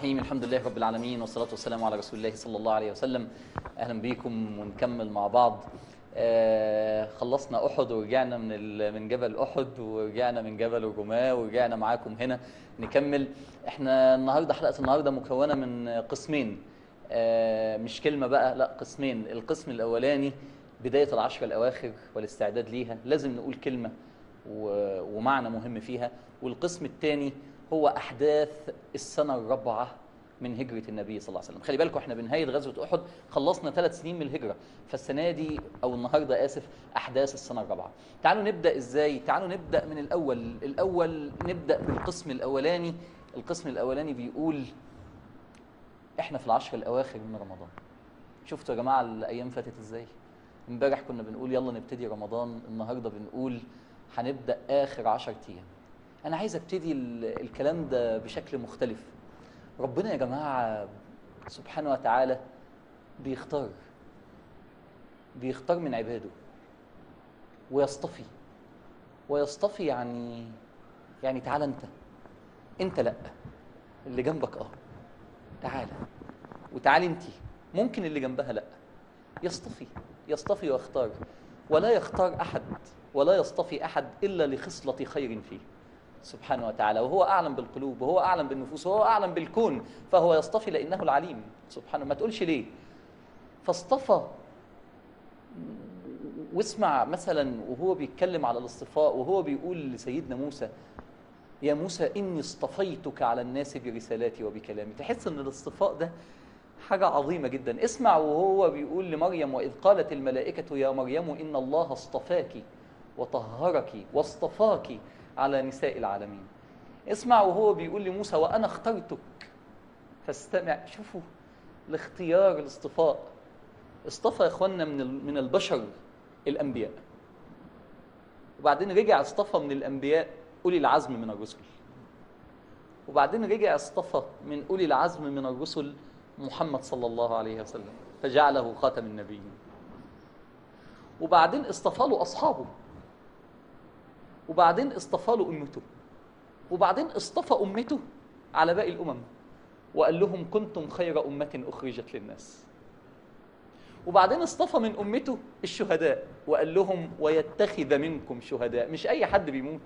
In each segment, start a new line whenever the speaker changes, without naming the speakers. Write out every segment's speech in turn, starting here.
الرحيم الحمد لله رب العالمين والصلاة والسلام على رسول الله صلى الله عليه وسلم أهلا بيكم ونكمل مع بعض آه خلصنا أحد ورجعنا من ال- من جبل أحد ورجعنا من جبل الرماة ورجعنا معاكم هنا نكمل احنا النهارده حلقة النهارده مكونة من قسمين آه مش كلمة بقى لا قسمين القسم الأولاني بداية العشر الأواخر والاستعداد ليها لازم نقول كلمة و- ومعنى مهم فيها والقسم الثاني هو احداث السنه الرابعه من هجره النبي صلى الله عليه وسلم خلي بالكم احنا بنهايه غزوه احد خلصنا ثلاث سنين من الهجره فالسنه دي او النهارده اسف احداث السنه الرابعه تعالوا نبدا ازاي تعالوا نبدا من الاول الاول نبدا بالقسم الاولاني القسم الاولاني بيقول احنا في العشر الاواخر من رمضان شفتوا يا جماعه الايام فاتت ازاي امبارح كنا بنقول يلا نبتدي رمضان النهارده بنقول هنبدا اخر عشر ايام انا عايز ابتدي ال- الكلام ده بشكل مختلف ربنا يا جماعه سبحانه وتعالى بيختار بيختار من عباده ويصطفي ويصطفي يعني يعني تعالى انت انت لا اللي جنبك اه تعالى وتعالي انت ممكن اللي جنبها لا يصطفي يصطفي ويختار ولا يختار احد ولا يصطفي احد الا لخصله خير فيه سبحانه وتعالى وهو اعلم بالقلوب وهو اعلم بالنفوس وهو اعلم بالكون فهو يصطفي لانه العليم سبحانه ما تقولش ليه فاصطفى واسمع مثلا وهو بيتكلم على الاصطفاء وهو بيقول لسيدنا موسى يا موسى اني اصطفيتك على الناس برسالاتي وبكلامي تحس ان الاصطفاء ده حاجة عظيمة جدا اسمع وهو بيقول لمريم وإذ قالت الملائكة يا مريم إن الله اصطفاك وطهرك واصطفاك على نساء العالمين اسمع وهو بيقول لموسى وأنا اخترتك فاستمع شوفوا الاختيار الاصطفاء اصطفى يا اخوانا من ال- من البشر الانبياء وبعدين رجع اصطفى من الانبياء اولي العزم من الرسل وبعدين رجع اصطفى من اولي العزم من الرسل محمد صلى الله عليه وسلم فجعله خاتم النبيين وبعدين اصطفى له اصحابه وبعدين اصطفى له امته وبعدين اصطفى امته على باقي الامم وقال لهم كنتم خير امه اخرجت للناس وبعدين اصطفى من امته الشهداء وقال لهم ويتخذ منكم شهداء مش اي حد بيموت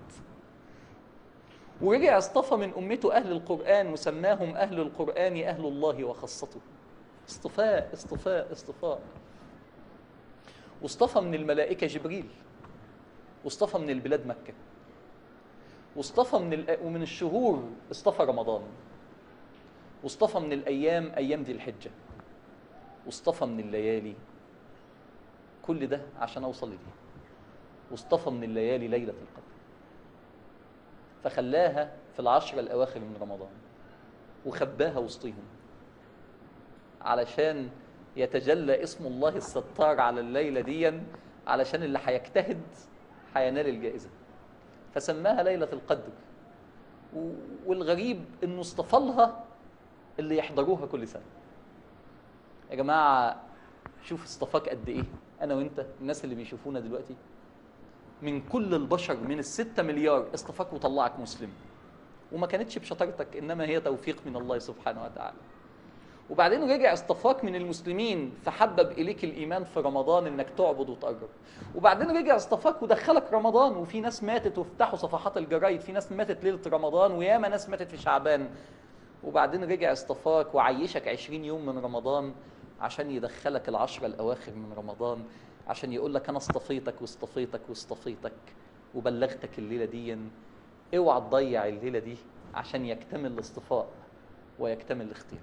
ورجع اصطفى من امته اهل القران وسماهم اهل القران اهل الله وخاصته اصطفاء اصطفاء اصطفاء واصطفى من الملائكه جبريل واصطفى من البلاد مكه واصطفى من الأ- ومن الشهور اصطفى رمضان واصطفى من الايام ايام ذي الحجه واصطفى من الليالي كل ده عشان اوصل لدي واصطفى من الليالي ليله القدر فخلاها في العشر الاواخر من رمضان وخباها وسطيهم علشان يتجلى اسم الله الستار على الليله دي علشان اللي هيجتهد هينال الجائزه فسماها ليله القدر و- والغريب انه اصطفى لها اللي يحضروها كل سنه يا جماعه شوف اصطفاك قد ايه انا وانت الناس اللي بيشوفونا دلوقتي من كل البشر من الستة مليار اصطفاك وطلعك مسلم وما كانتش بشطارتك انما هي توفيق من الله سبحانه وتعالى وبعدين رجع اصطفاك من المسلمين فحبب اليك الايمان في رمضان انك تعبد وتقرب وبعدين رجع اصطفاك ودخلك رمضان وفي ناس ماتت وافتحوا صفحات الجرايد في ناس ماتت ليله رمضان وياما ناس ماتت في شعبان وبعدين رجع اصطفاك وعيشك عشرين يوم من رمضان عشان يدخلك العشرة الأواخر من رمضان عشان يقول لك أنا اصطفيتك واصطفيتك واصطفيتك وبلغتك الليلة دي اوعى تضيع الليلة دي عشان يكتمل الاصطفاء ويكتمل الاختيار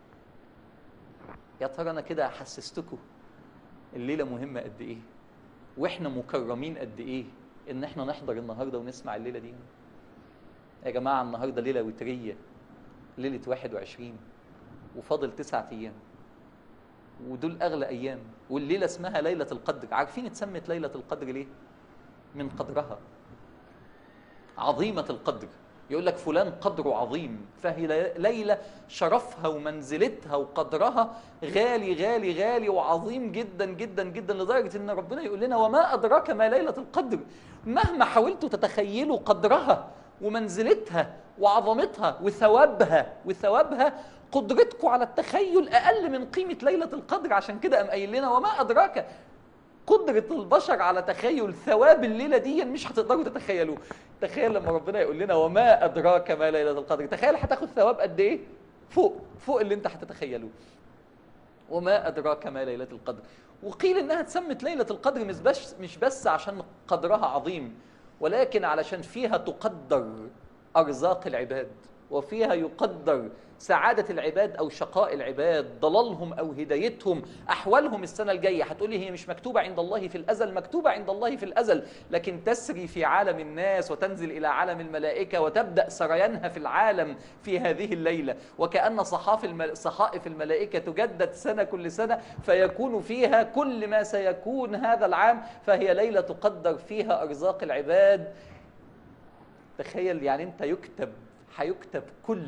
يا ترى أنا كده حسستكم الليلة مهمة قد إيه وإحنا مكرمين قد إيه إن إحنا نحضر النهاردة ونسمع الليلة دي يا جماعة النهاردة ليلة وترية ليلة 21 وفاضل تسعة أيام ودول أغلى أيام والليلة اسمها ليلة القدر عارفين اتسمت ليلة القدر ليه؟ من قدرها عظيمة القدر يقول لك فلان قدره عظيم فهي لي- ليلة شرفها ومنزلتها وقدرها غالي غالي غالي وعظيم جدا جدا جدا لدرجة ان ربنا يقول لنا وما أدراك ما ليلة القدر مهما حاولتوا تتخيلوا قدرها ومنزلتها وعظمتها وثوابها وثوابها قدرتكم على التخيل اقل من قيمه ليله القدر عشان كده قام قايل لنا وما ادراك قدرة البشر على تخيل ثواب الليلة دي مش هتقدروا تتخيلوه تخيل لما ربنا يقول لنا وما أدراك ما ليلة القدر تخيل هتاخد ثواب قد إيه فوق فوق اللي أنت هتتخيلوه وما أدراك ما ليلة القدر وقيل إنها اتسمت ليلة القدر مش بس مش بس عشان قدرها عظيم ولكن علشان فيها تقدر أرزاق العباد وفيها يقدر سعادة العباد أو شقاء العباد ضلالهم أو هدايتهم أحوالهم السنة الجاية هتقولي هي مش مكتوبة عند الله في الأزل مكتوبة عند الله في الأزل لكن تسري في عالم الناس وتنزل إلى عالم الملائكة وتبدأ سريانها في العالم في هذه الليلة وكأن صحاف المل... صحائف الملائكة تجدد سنة كل سنة فيكون فيها كل ما سيكون هذا العام فهي ليلة تقدر فيها أرزاق العباد تخيل يعني أنت يكتب هيكتب كل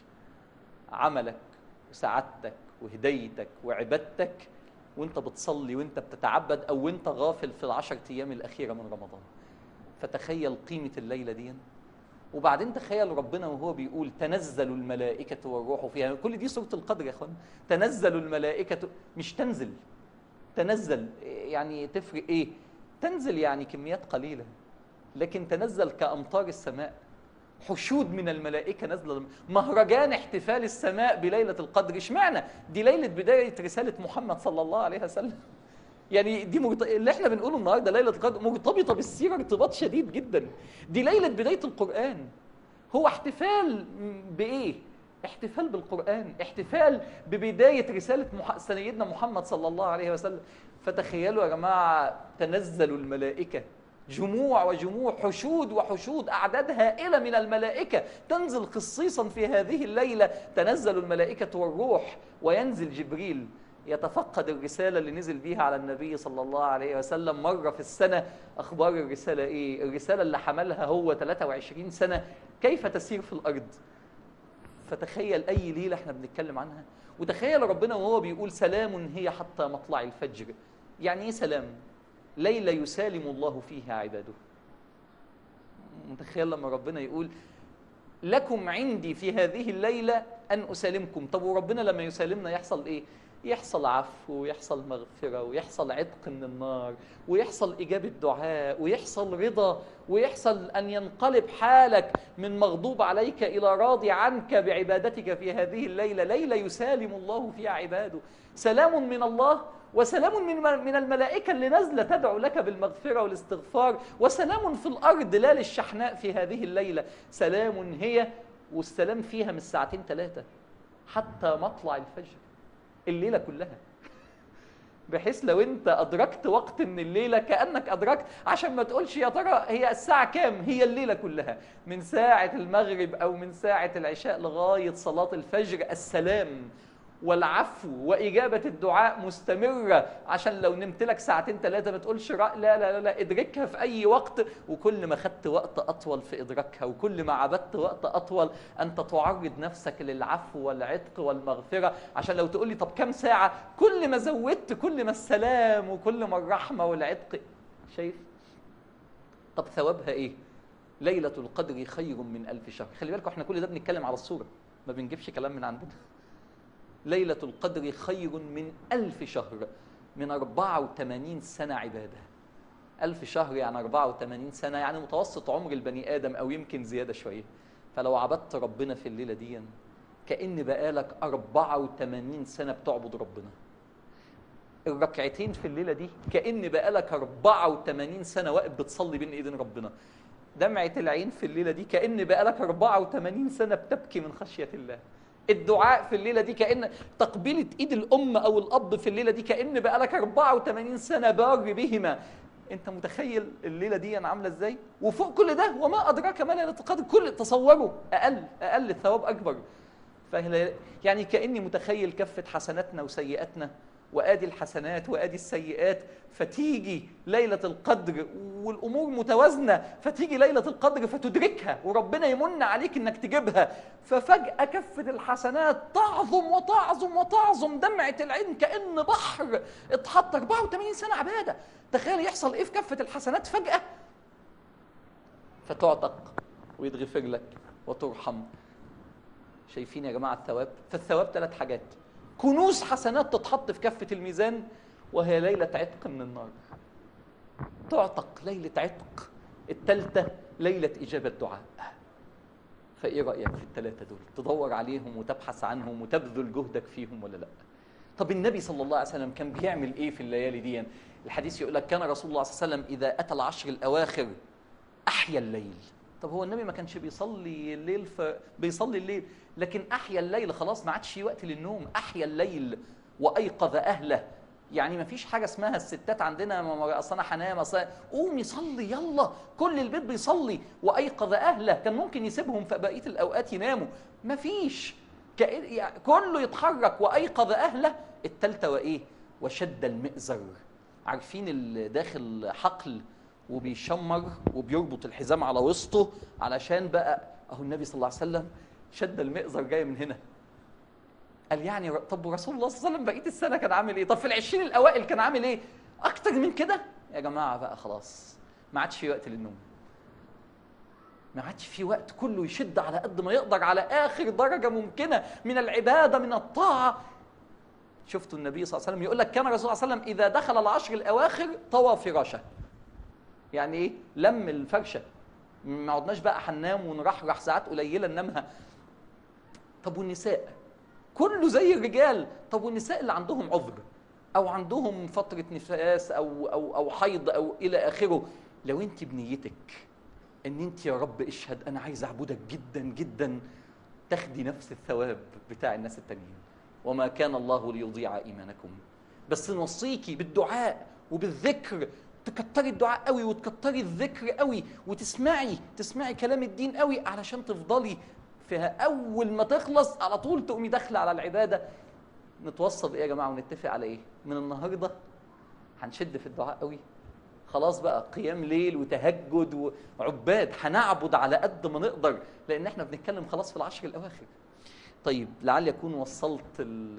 عملك وسعادتك وهديتك وعبادتك وانت بتصلي وانت بتتعبد او وانت غافل في العشر ايام الاخيره من رمضان فتخيل قيمه الليله دي وبعدين تخيل ربنا وهو بيقول تنزل الملائكة والروح فيها كل دي سورة القدر يا اخوان تنزل الملائكة مش تنزل تنزل يعني تفرق ايه تنزل يعني كميات قليلة لكن تنزل كأمطار السماء حشود من الملائكة نازلة مهرجان احتفال السماء بليلة القدر اشمعنى دي ليلة بداية رسالة محمد صلى الله عليه وسلم يعني دي مرت... اللي احنا بنقوله النهارده ليلة القدر مرتبطة بالسيرة ارتباط شديد جدا دي ليلة بداية القرآن هو احتفال بإيه؟ احتفال بالقرآن احتفال ببداية رسالة مح... سيدنا محمد صلى الله عليه وسلم فتخيلوا يا جماعة تنزل الملائكة جموع وجموع حشود وحشود أعداد هائلة من الملائكة تنزل خصيصا في هذه الليلة تنزل الملائكة والروح وينزل جبريل يتفقد الرسالة اللي نزل بيها على النبي صلى الله عليه وسلم مرة في السنة أخبار الرسالة إيه؟ الرسالة اللي حملها هو 23 سنة كيف تسير في الأرض فتخيل أي ليلة احنا بنتكلم عنها وتخيل ربنا وهو بيقول سلام هي حتى مطلع الفجر يعني ايه سلام ليلة يسالم الله فيها عباده متخيل لما ربنا يقول لكم عندي في هذه الليلة أن أسالمكم طب وربنا لما يسالمنا يحصل إيه يحصل عفو ويحصل مغفرة ويحصل عتق من النار ويحصل إجابة دعاء ويحصل رضا ويحصل أن ينقلب حالك من مغضوب عليك إلى راضي عنك بعبادتك في هذه الليلة ليلة يسالم الله فيها عباده سلام من الله وسلام من من الملائكة اللي نازلة تدعو لك بالمغفرة والاستغفار وسلام في الأرض لا للشحناء في هذه الليلة سلام هي والسلام فيها من ساعتين ثلاثة حتى مطلع الفجر الليلة كلها بحيث لو انت ادركت وقت من الليله كانك ادركت عشان ما تقولش يا ترى هي الساعه كام هي الليله كلها من ساعه المغرب او من ساعه العشاء لغايه صلاه الفجر السلام والعفو وإجابة الدعاء مستمرة عشان لو نمت لك ساعتين ثلاثة ما تقولش لا لا لا لا ادركها في أي وقت وكل ما خدت وقت أطول في إدراكها وكل ما عبدت وقت أطول أنت تعرض نفسك للعفو والعتق والمغفرة عشان لو تقول لي طب كم ساعة كل ما زودت كل ما السلام وكل ما الرحمة والعتق شايف طب ثوابها إيه ليلة القدر خير من ألف شهر خلي بالكم احنا كل ده بنتكلم على الصورة ما بنجيبش كلام من عندنا ليلة القدر خير من ألف شهر من 84 سنة عبادة ألف شهر يعني 84 سنة يعني متوسط عمر البني آدم أو يمكن زيادة شوية فلو عبدت ربنا في الليلة دي كأن بقالك 84 سنة بتعبد ربنا الركعتين في الليلة دي كأن بقالك 84 سنة واقف بتصلي بين إيدين ربنا دمعة العين في الليلة دي كأن بقالك 84 سنة بتبكي من خشية الله الدعاء في الليله دي كان تقبيله ايد الام او الاب في الليله دي كان بقالك 84 سنه بار بهما انت متخيل الليله دي عامله ازاي وفوق كل ده وما ادراك ما ليله القدر كل تصوروا اقل اقل الثواب اكبر يعني كاني متخيل كفه حسناتنا وسيئاتنا وادي الحسنات وادي السيئات فتيجي ليله القدر والامور متوازنه فتيجي ليله القدر فتدركها وربنا يمن عليك انك تجيبها ففجاه كفه الحسنات تعظم وتعظم وتعظم دمعه العين كان بحر اتحط 84 سنه عباده تخيل يحصل ايه في كفه الحسنات فجاه فتعتق ويتغفر لك وترحم شايفين يا جماعه الثواب فالثواب ثلاث حاجات كنوز حسنات تتحط في كفه الميزان وهي ليله عتق من النار تعتق ليله عتق الثالثه ليله اجابه دعاء فايه رايك في الثلاثه دول تدور عليهم وتبحث عنهم وتبذل جهدك فيهم ولا لا طب النبي صلى الله عليه وسلم كان بيعمل ايه في الليالي دي الحديث يقول لك كان رسول الله صلى الله عليه وسلم اذا اتى العشر الاواخر احيا الليل طب هو النبي ما كانش بيصلي الليل ف... بيصلي الليل لكن احيا الليل خلاص ما عادش في وقت للنوم احيا الليل وايقظ اهله يعني ما فيش حاجه اسمها الستات عندنا اصل انا هنام اصل قومي صلي يلا كل البيت بيصلي وايقظ اهله كان ممكن يسيبهم في بقيه الاوقات يناموا ما فيش يعني كله يتحرك وايقظ اهله الثالثه وايه وشد المئزر عارفين اللي داخل حقل وبيشمر وبيربط الحزام على وسطه علشان بقى اهو النبي صلى الله عليه وسلم شد المئزر جاي من هنا قال يعني طب ورسول الله صلى الله عليه وسلم بقيه السنه كان عامل ايه طب في العشرين الاوائل كان عامل ايه اكتر من كده يا جماعه بقى خلاص ما عادش في وقت للنوم ما عادش في وقت كله يشد على قد ما يقدر على اخر درجه ممكنه من العباده من الطاعه شفتوا النبي صلى الله عليه وسلم يقول لك كان الرسول صلى الله عليه وسلم اذا دخل العشر الاواخر طوى فراشه يعني ايه لم الفرشه ما عدناش بقى هننام ونرحرح ساعات قليله ننامها طب والنساء كله زي الرجال طب والنساء اللي عندهم عذر او عندهم فتره نفاس او او او حيض او الى اخره لو انت بنيتك ان انت يا رب اشهد انا عايز اعبدك جدا جدا تاخدي نفس الثواب بتاع الناس التانيين وما كان الله ليضيع ايمانكم بس نوصيكي بالدعاء وبالذكر تكتري الدعاء قوي وتكتري الذكر قوي وتسمعي تسمعي كلام الدين قوي علشان تفضلي فيها اول ما تخلص على طول تقومي داخله على العباده نتوصى بايه يا جماعه ونتفق على ايه من النهارده هنشد في الدعاء قوي خلاص بقى قيام ليل وتهجد وعباد هنعبد على قد ما نقدر لان احنا بنتكلم خلاص في العشر الاواخر طيب لعل يكون وصلت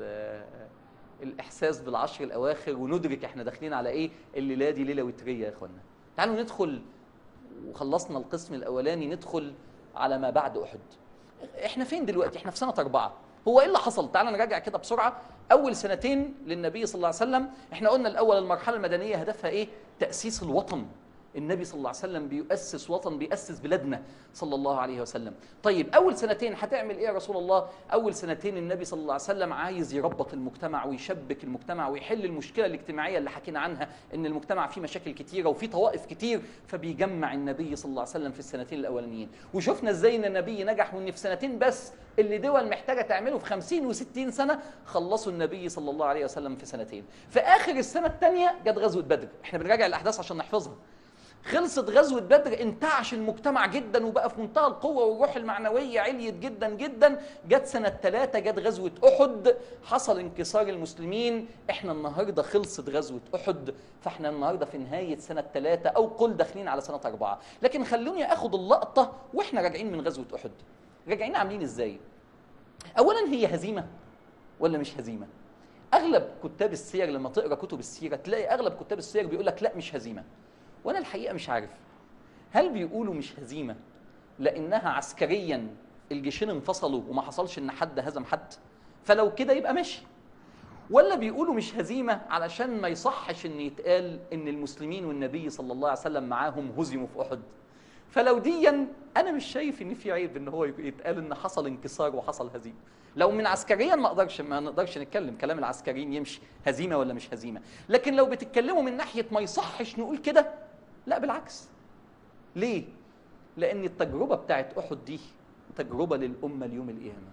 الاحساس بالعشر الاواخر وندرك احنا داخلين على ايه الليله دي ليله وتريه يا اخوانا تعالوا ندخل وخلصنا القسم الاولاني ندخل على ما بعد احد احنا فين دلوقتي احنا في سنه اربعه هو ايه اللي حصل تعال نراجع كده بسرعه اول سنتين للنبي صلى الله عليه وسلم احنا قلنا الاول المرحله المدنيه هدفها ايه تاسيس الوطن النبي صلى الله عليه وسلم بيؤسس وطن بيأسس بلادنا صلى الله عليه وسلم طيب أول سنتين هتعمل إيه يا رسول الله أول سنتين النبي صلى الله عليه وسلم عايز يربط المجتمع ويشبك المجتمع ويحل المشكلة الاجتماعية اللي حكينا عنها إن المجتمع فيه مشاكل كتيرة وفيه طوائف كتير فبيجمع النبي صلى الله عليه وسلم في السنتين الأولانيين وشفنا إزاي إن النبي نجح وإن في سنتين بس اللي دول محتاجة تعمله في 50 و60 سنة خلصوا النبي صلى الله عليه وسلم في سنتين في آخر السنة الثانية جت غزوة بدر احنا بنراجع الأحداث عشان نحفظها خلصت غزوة بدر انتعش المجتمع جدا وبقى في منتهى القوة والروح المعنوية عليت جدا جدا جت سنة ثلاثة جت غزوة أحد حصل انكسار المسلمين احنا النهاردة خلصت غزوة أحد فاحنا النهاردة في نهاية سنة ثلاثة أو قل داخلين على سنة أربعة لكن خلوني أخد اللقطة واحنا راجعين من غزوة أحد راجعين عاملين ازاي أولا هي هزيمة ولا مش هزيمة أغلب كتاب السير لما تقرأ كتب السيرة تلاقي أغلب كتاب السير بيقول لك لا مش هزيمة وانا الحقيقه مش عارف هل بيقولوا مش هزيمه لانها عسكريا الجيشين انفصلوا وما حصلش ان حد هزم حد فلو كده يبقى ماشي ولا بيقولوا مش هزيمه علشان ما يصحش ان يتقال ان المسلمين والنبي صلى الله عليه وسلم معاهم هزموا في احد فلو ديا انا مش شايف ان في عيب ان هو يتقال ان حصل انكسار وحصل هزيمه لو من عسكريا ما اقدرش ما نقدرش نتكلم كلام العسكريين يمشي هزيمه ولا مش هزيمه لكن لو بتتكلموا من ناحيه ما يصحش نقول كده لا بالعكس ليه لان التجربه بتاعت احد دي تجربه للامه ليوم القيامه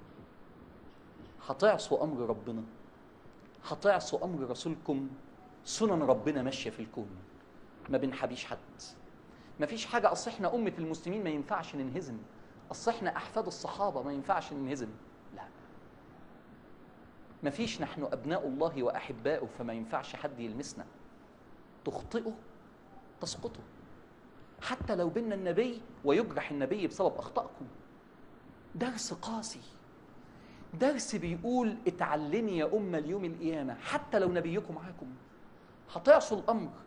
هتعصوا امر ربنا هتعصوا امر رسولكم سنن ربنا ماشيه في الكون ما بنحبيش حد ما فيش حاجه اصل احنا امه المسلمين ما ينفعش ننهزم اصل احنا احفاد الصحابه ما ينفعش ننهزم لا ما فيش نحن ابناء الله واحباؤه فما ينفعش حد يلمسنا تخطئه تسقطوا حتى لو بينا النبي ويجرح النبي بسبب اخطائكم درس قاسي درس بيقول اتعلمي يا امه ليوم القيامه حتى لو نبيكم معاكم هتعصوا الامر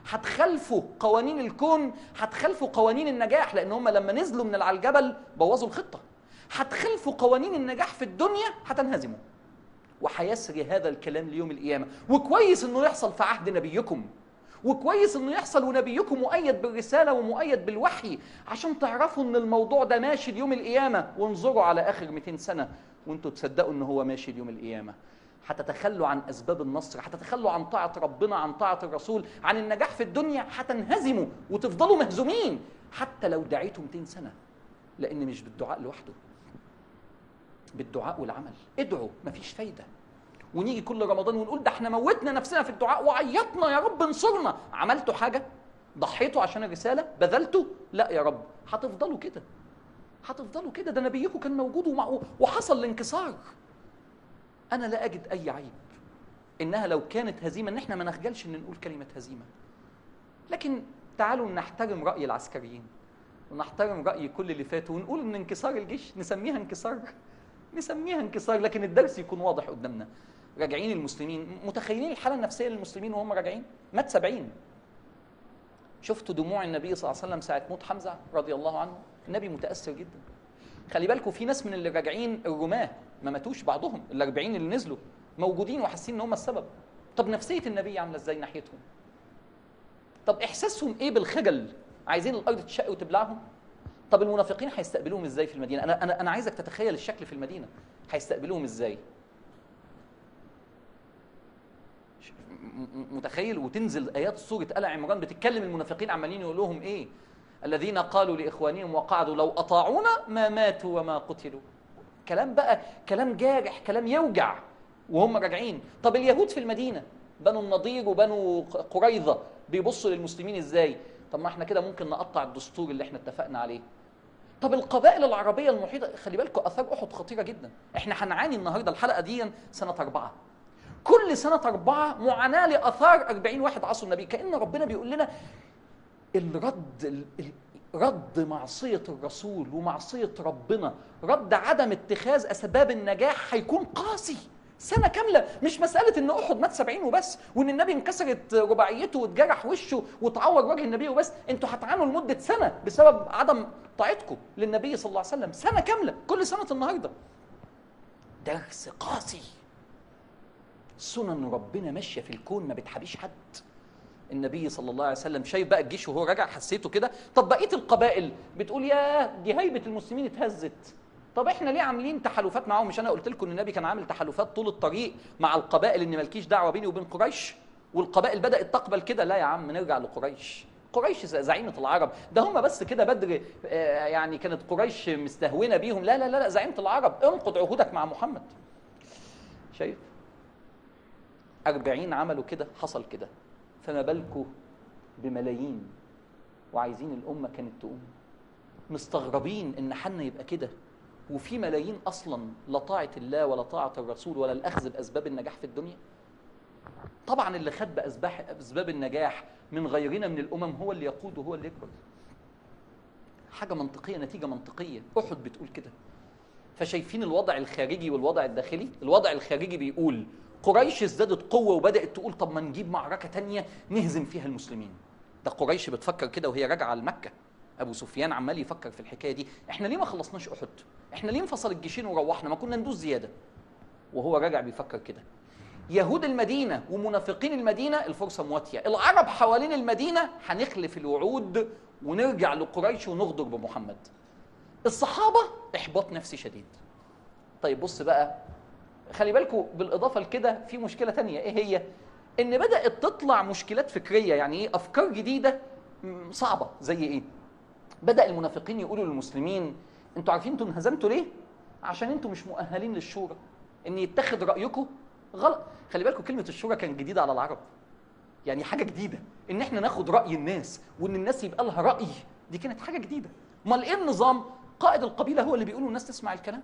هتخالفوا قوانين الكون هتخالفوا قوانين النجاح لان هم لما نزلوا من على الجبل بوظوا الخطه هتخالفوا قوانين النجاح في الدنيا هتنهزموا وهيسري هذا الكلام ليوم القيامه وكويس انه يحصل في عهد نبيكم وكويس انه يحصل ونبيكم مؤيد بالرساله ومؤيد بالوحي عشان تعرفوا ان الموضوع ده ماشي ليوم القيامه وانظروا على اخر 200 سنه وانتوا تصدقوا ان هو ماشي ليوم القيامه هتتخلوا عن اسباب النصر هتتخلوا عن طاعه ربنا عن طاعه الرسول عن النجاح في الدنيا هتنهزموا وتفضلوا مهزومين حتى لو دعيتوا 200 سنه لان مش بالدعاء لوحده بالدعاء والعمل ادعوا مفيش فايده ونيجي كل رمضان ونقول ده احنا موتنا نفسنا في الدعاء وعيطنا يا رب انصرنا عملتوا حاجه ضحيتوا عشان الرساله بذلتوا لا يا رب هتفضلوا كده هتفضلوا كده ده نبيكم كان موجود ومع وحصل الانكسار انا لا اجد اي عيب انها لو كانت هزيمه ان احنا ما نخجلش ان نقول كلمه هزيمه لكن تعالوا نحترم راي العسكريين ونحترم راي كل اللي فاتوا ونقول ان انكسار الجيش نسميها انكسار نسميها انكسار لكن الدرس يكون واضح قدامنا راجعين المسلمين متخيلين الحاله النفسيه للمسلمين وهم راجعين مات سبعين شفتوا دموع النبي صلى الله عليه وسلم ساعه موت حمزه رضي الله عنه النبي متاثر جدا خلي بالكم في ناس من اللي راجعين الرماه ما ماتوش بعضهم ال 40 اللي نزلوا موجودين وحاسين ان هم السبب طب نفسيه النبي عامله ازاي ناحيتهم طب احساسهم ايه بالخجل عايزين الارض تشق وتبلعهم طب المنافقين هيستقبلوهم ازاي في المدينه انا انا انا عايزك تتخيل الشكل في المدينه هيستقبلوهم ازاي متخيل وتنزل ايات سوره ال عمران بتتكلم المنافقين عمالين يقول لهم ايه الذين قالوا لاخوانهم وقعدوا لو اطاعونا ما ماتوا وما قتلوا كلام بقى كلام جارح كلام يوجع وهم راجعين طب اليهود في المدينه بنو النضير وبنو قريظه بيبصوا للمسلمين ازاي طب ما احنا كده ممكن نقطع الدستور اللي احنا اتفقنا عليه طب القبائل العربيه المحيطه خلي بالكم اثار احد خطيره جدا احنا هنعاني النهارده الحلقه دي سنه اربعه كل سنه اربعه معاناه لاثار 40 واحد عصوا النبي كان ربنا بيقول لنا الرد رد معصية الرسول ومعصية ربنا رد عدم اتخاذ أسباب النجاح هيكون قاسي سنة كاملة مش مسألة إن أحد مات سبعين وبس وإن النبي انكسرت رباعيته واتجرح وشه وتعور وجه النبي وبس أنتوا هتعانوا لمدة سنة بسبب عدم طاعتكم للنبي صلى الله عليه وسلم سنة كاملة كل سنة النهاردة درس قاسي سنن ربنا ماشية في الكون ما بتحبيش حد النبي صلى الله عليه وسلم شايف بقى الجيش وهو راجع حسيته كده طب بقيه القبائل بتقول يا دي هيبه المسلمين اتهزت طب احنا ليه عاملين تحالفات معاهم مش انا قلت لكم ان النبي كان عامل تحالفات طول الطريق مع القبائل ان مالكيش دعوه بيني وبين قريش والقبائل بدات تقبل كده لا يا عم نرجع لقريش قريش زعيمة العرب ده هم بس كده بدر يعني كانت قريش مستهونة بيهم لا لا لا, لا زعيمة العرب انقض عهودك مع محمد شايف أربعين عملوا كده حصل كده فما بالكم بملايين وعايزين الأمة كانت تقوم مستغربين إن حالنا يبقى كده وفي ملايين أصلا لا طاعة الله ولا طاعة الرسول ولا الأخذ بأسباب النجاح في الدنيا طبعا اللي خد بأسباب النجاح من غيرنا من الأمم هو اللي يقود وهو اللي يكبر حاجة منطقية نتيجة منطقية أحد بتقول كده فشايفين الوضع الخارجي والوضع الداخلي الوضع الخارجي بيقول قريش ازدادت قوة وبدأت تقول طب ما نجيب معركة تانية نهزم فيها المسلمين ده قريش بتفكر كده وهي راجعة لمكة أبو سفيان عمال يفكر في الحكاية دي احنا ليه ما خلصناش أحد احنا ليه انفصل الجيشين وروحنا ما كنا ندوس زيادة وهو راجع بيفكر كده يهود المدينة ومنافقين المدينة الفرصة مواتية العرب حوالين المدينة هنخلف الوعود ونرجع لقريش ونغدر بمحمد الصحابة إحباط نفسي شديد طيب بص بقى خلي بالكم بالاضافه لكده في مشكله تانية ايه هي ان بدات تطلع مشكلات فكريه يعني ايه افكار جديده صعبه زي ايه بدا المنافقين يقولوا للمسلمين انتوا عارفين انتوا انهزمتوا ليه عشان انتوا مش مؤهلين للشورى ان يتخذ رايكم غلط خلي بالكم كلمه الشورى كانت جديده على العرب يعني حاجه جديده ان احنا ناخد راي الناس وان الناس يبقى لها راي دي كانت حاجه جديده امال ايه النظام قائد القبيله هو اللي بيقول والناس تسمع الكلام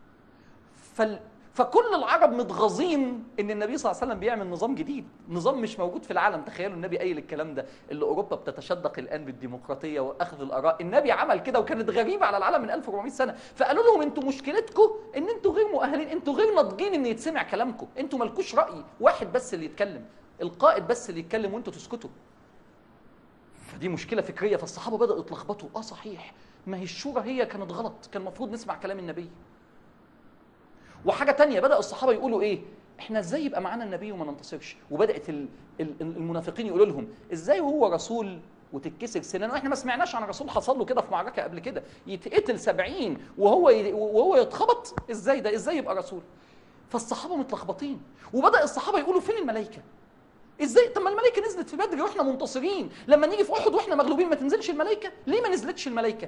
فال فكل العرب متغاظين ان النبي صلى الله عليه وسلم بيعمل نظام جديد نظام مش موجود في العالم تخيلوا النبي قايل الكلام ده اللي اوروبا بتتشدق الان بالديمقراطيه واخذ الاراء النبي عمل كده وكانت غريبه على العالم من 1400 سنه فقالوا لهم انتوا مشكلتكم ان انتوا غير مؤهلين انتوا غير ناضجين ان يتسمع كلامكم انتوا مالكوش راي واحد بس اللي يتكلم القائد بس اللي يتكلم وانتوا تسكتوا فدي مشكله فكريه فالصحابه بداوا يتلخبطوا اه صحيح ما هي الشورى هي كانت غلط كان المفروض نسمع كلام النبي وحاجه تانية بدا الصحابه يقولوا ايه احنا ازاي يبقى معانا النبي وما ننتصرش وبدات ال- ال- المنافقين يقولوا لهم ازاي هو رسول وتتكسر سنانه احنا ما سمعناش عن رسول حصل له كده في معركه قبل كده يتقتل سبعين وهو ي... وهو يتخبط ازاي ده ازاي يبقى رسول فالصحابه متلخبطين وبدا الصحابه يقولوا فين الملائكه ازاي طب ما الملائكه نزلت في بدر واحنا منتصرين لما نيجي في احد واحنا مغلوبين ما تنزلش الملائكه ليه ما نزلتش الملائكه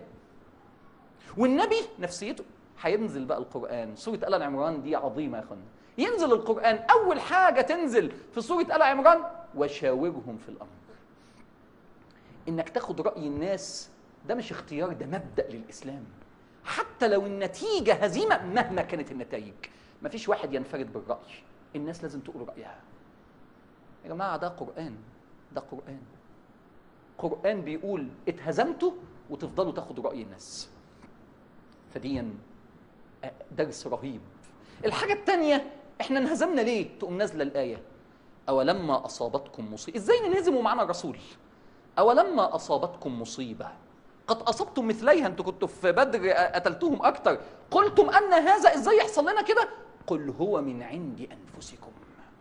والنبي نفسيته هينزل بقى القران سوره ال عمران دي عظيمه يا اخوانا ينزل القران اول حاجه تنزل في سوره ال عمران وشاورهم في الامر انك تاخد راي الناس ده مش اختيار ده مبدا للاسلام حتى لو النتيجه هزيمه مهما كانت النتائج مفيش واحد ينفرد بالراي الناس لازم تقول رايها يا جماعه ده قران ده قران قران بيقول اتهزمتوا وتفضلوا تاخدوا راي الناس فديا درس رهيب الحاجه الثانيه احنا انهزمنا ليه تقوم نازله الايه اولما اصابتكم مصيبه ازاي ننهزم ومعنا رسول اولما اصابتكم مصيبه قد اصبتم مثليها انتوا كنتوا في بدر قتلتوهم اكتر قلتم ان هذا ازاي يحصل لنا كده قل هو من عند انفسكم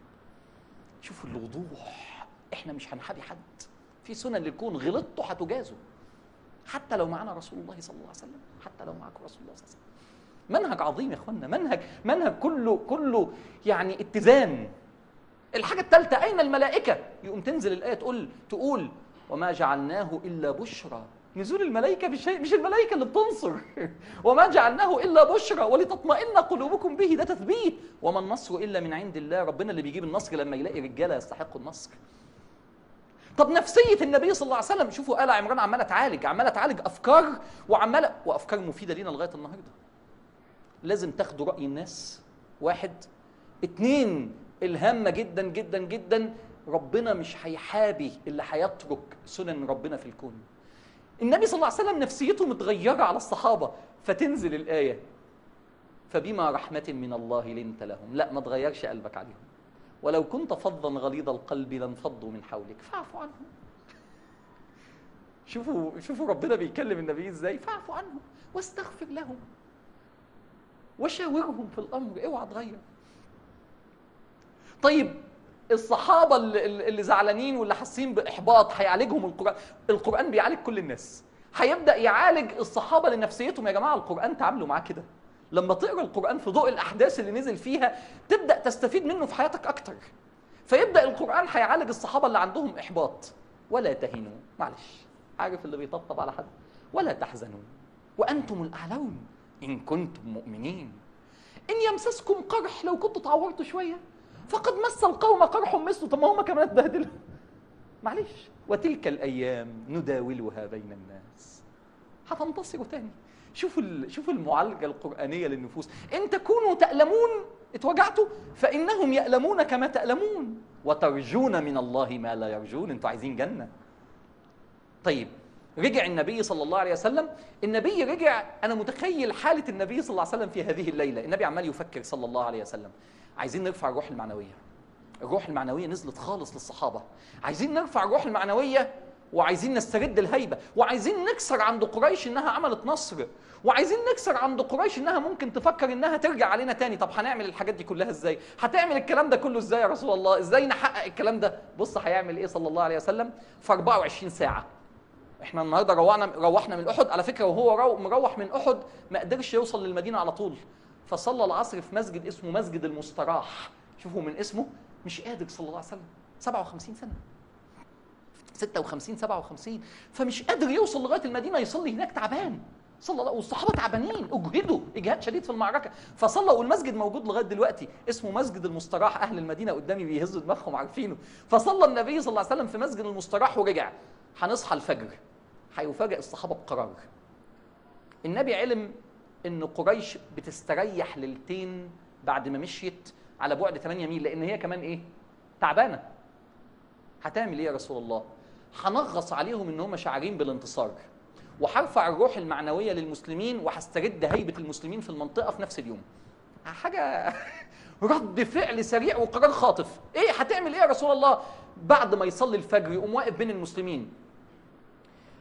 شوفوا الوضوح احنا مش هنحابي حد في سنن للكون غلطتوا هتجازوا حتى لو معنا رسول الله صلى الله عليه وسلم حتى لو معك رسول الله صلى الله عليه وسلم منهج عظيم يا اخوانا منهج منهج كله كله يعني اتزان الحاجه الثالثه اين الملائكه يقوم تنزل الايه تقول تقول وما جعلناه الا بشرى نزول الملائكه مش مش الملائكه اللي بتنصر وما جعلناه الا بشرى ولتطمئن قلوبكم به ده تثبيت وما النصر الا من عند الله ربنا اللي بيجيب النصر لما يلاقي رجاله يستحقوا النصر طب نفسيه النبي صلى الله عليه وسلم شوفوا ال عمران عماله تعالج عماله تعالج افكار وعماله وافكار مفيده لينا لغايه النهارده لازم تاخدوا راي الناس واحد اتنين الهامه جدا جدا جدا ربنا مش هيحابي اللي هيترك سنن ربنا في الكون النبي صلى الله عليه وسلم نفسيته متغيره على الصحابه فتنزل الايه فبما رحمه من الله لنت لهم لا ما تغيرش قلبك عليهم ولو كنت فظا غليظ القلب لانفضوا من حولك فاعف عنهم شوفوا شوفوا ربنا بيكلم النبي ازاي فاعف عنهم واستغفر لهم وشاورهم في الامر اوعى تغير طيب الصحابه اللي, اللي زعلانين واللي حاسين باحباط هيعالجهم القران القران بيعالج كل الناس هيبدا يعالج الصحابه لنفسيتهم يا جماعه القران تعاملوا معاه كده لما تقرا القران في ضوء الاحداث اللي نزل فيها تبدا تستفيد منه في حياتك اكتر فيبدا القران هيعالج الصحابه اللي عندهم احباط ولا تهنوا معلش عارف اللي بيطبطب على حد ولا تحزنوا وانتم الاعلون ان كنتم مؤمنين ان يمسسكم قرح لو كنتوا اتعورتوا شويه فقد مس القوم قرح مثله طب ما هم كمان اتبهدلوا معلش وتلك الايام نداولها بين الناس هتنتصروا تاني شوفوا شوفوا المعالجه القرانيه للنفوس ان تكونوا تألمون اتوجعتوا فانهم يألمون كما تألمون وترجون من الله ما لا يرجون انتوا عايزين جنه طيب رجع النبي صلى الله عليه وسلم النبي رجع انا متخيل حاله النبي صلى الله عليه وسلم في هذه الليله النبي عمال يفكر صلى الله عليه وسلم عايزين نرفع الروح المعنويه الروح المعنويه نزلت خالص للصحابه عايزين نرفع الروح المعنويه وعايزين نسترد الهيبه وعايزين نكسر عند قريش انها عملت نصر وعايزين نكسر عند قريش انها ممكن تفكر انها ترجع علينا تاني طب هنعمل الحاجات دي كلها ازاي هتعمل الكلام ده كله ازاي يا رسول الله ازاي نحقق الكلام ده بص هيعمل ايه صلى الله عليه وسلم في 24 ساعه احنا النهارده روحنا روحنا من احد على فكره وهو رو مروح من احد ما قدرش يوصل للمدينه على طول فصلى العصر في مسجد اسمه مسجد المستراح شوفوا من اسمه مش قادر صلى الله عليه وسلم 57 سنه 56 57 فمش قادر يوصل لغايه المدينه يصلي هناك تعبان صلى الله والصحابه تعبانين اجهدوا اجهاد شديد في المعركه فصلى والمسجد موجود لغايه دلوقتي اسمه مسجد المستراح اهل المدينه قدامي بيهزوا دماغهم عارفينه فصلى النبي صلى الله عليه وسلم في مسجد المستراح ورجع هنصحى الفجر هيفاجئ الصحابه بقرار النبي علم ان قريش بتستريح ليلتين بعد ما مشيت على بعد 8 ميل لان هي كمان ايه تعبانه هتعمل ايه يا رسول الله هنغص عليهم ان هم شاعرين بالانتصار وهرفع الروح المعنويه للمسلمين وهسترد هيبه المسلمين في المنطقه في نفس اليوم حاجه رد فعل سريع وقرار خاطف ايه هتعمل ايه يا رسول الله بعد ما يصلي الفجر يقوم واقف بين المسلمين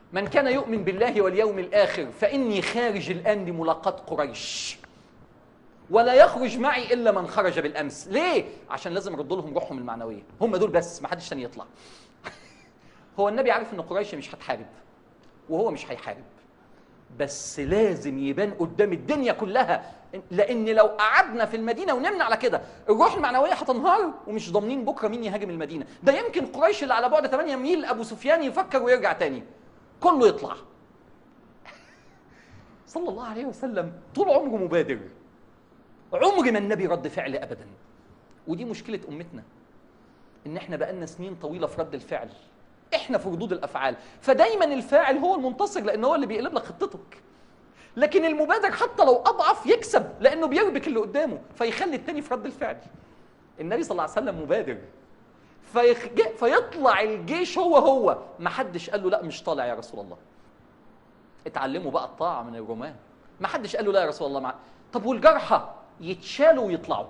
من كان يؤمن بالله واليوم الآخر فإني خارج الآن لملاقاة قريش ولا يخرج معي إلا من خرج بالأمس ليه؟ عشان لازم أرد لهم روحهم المعنوية هم دول بس ما حدش تاني يطلع هو النبي عارف إن قريش مش هتحارب وهو مش هيحارب بس لازم يبان قدام الدنيا كلها لان لو قعدنا في المدينه ونمنا على كده الروح المعنويه هتنهار ومش ضامنين بكره مين يهاجم المدينه ده يمكن قريش اللي على بعد 8 ميل ابو سفيان يفكر ويرجع تاني كله يطلع صلى الله عليه وسلم طول عمره مبادر عمر ما النبي رد فعل ابدا ودي مشكله امتنا ان احنا بقالنا سنين طويله في رد الفعل احنا في ردود الافعال فدايما الفاعل هو المنتصر لان هو اللي بيقلب لك خطتك لكن المبادر حتى لو اضعف يكسب لانه بيربك اللي قدامه فيخلي التاني في رد الفعل النبي صلى الله عليه وسلم مبادر فيخ... فيطلع الجيش هو هو ما حدش قال له لا مش طالع يا رسول الله اتعلموا بقى الطاعه من الرومان ما حدش قال له لا يا رسول الله مع... طب والجرحى يتشالوا ويطلعوا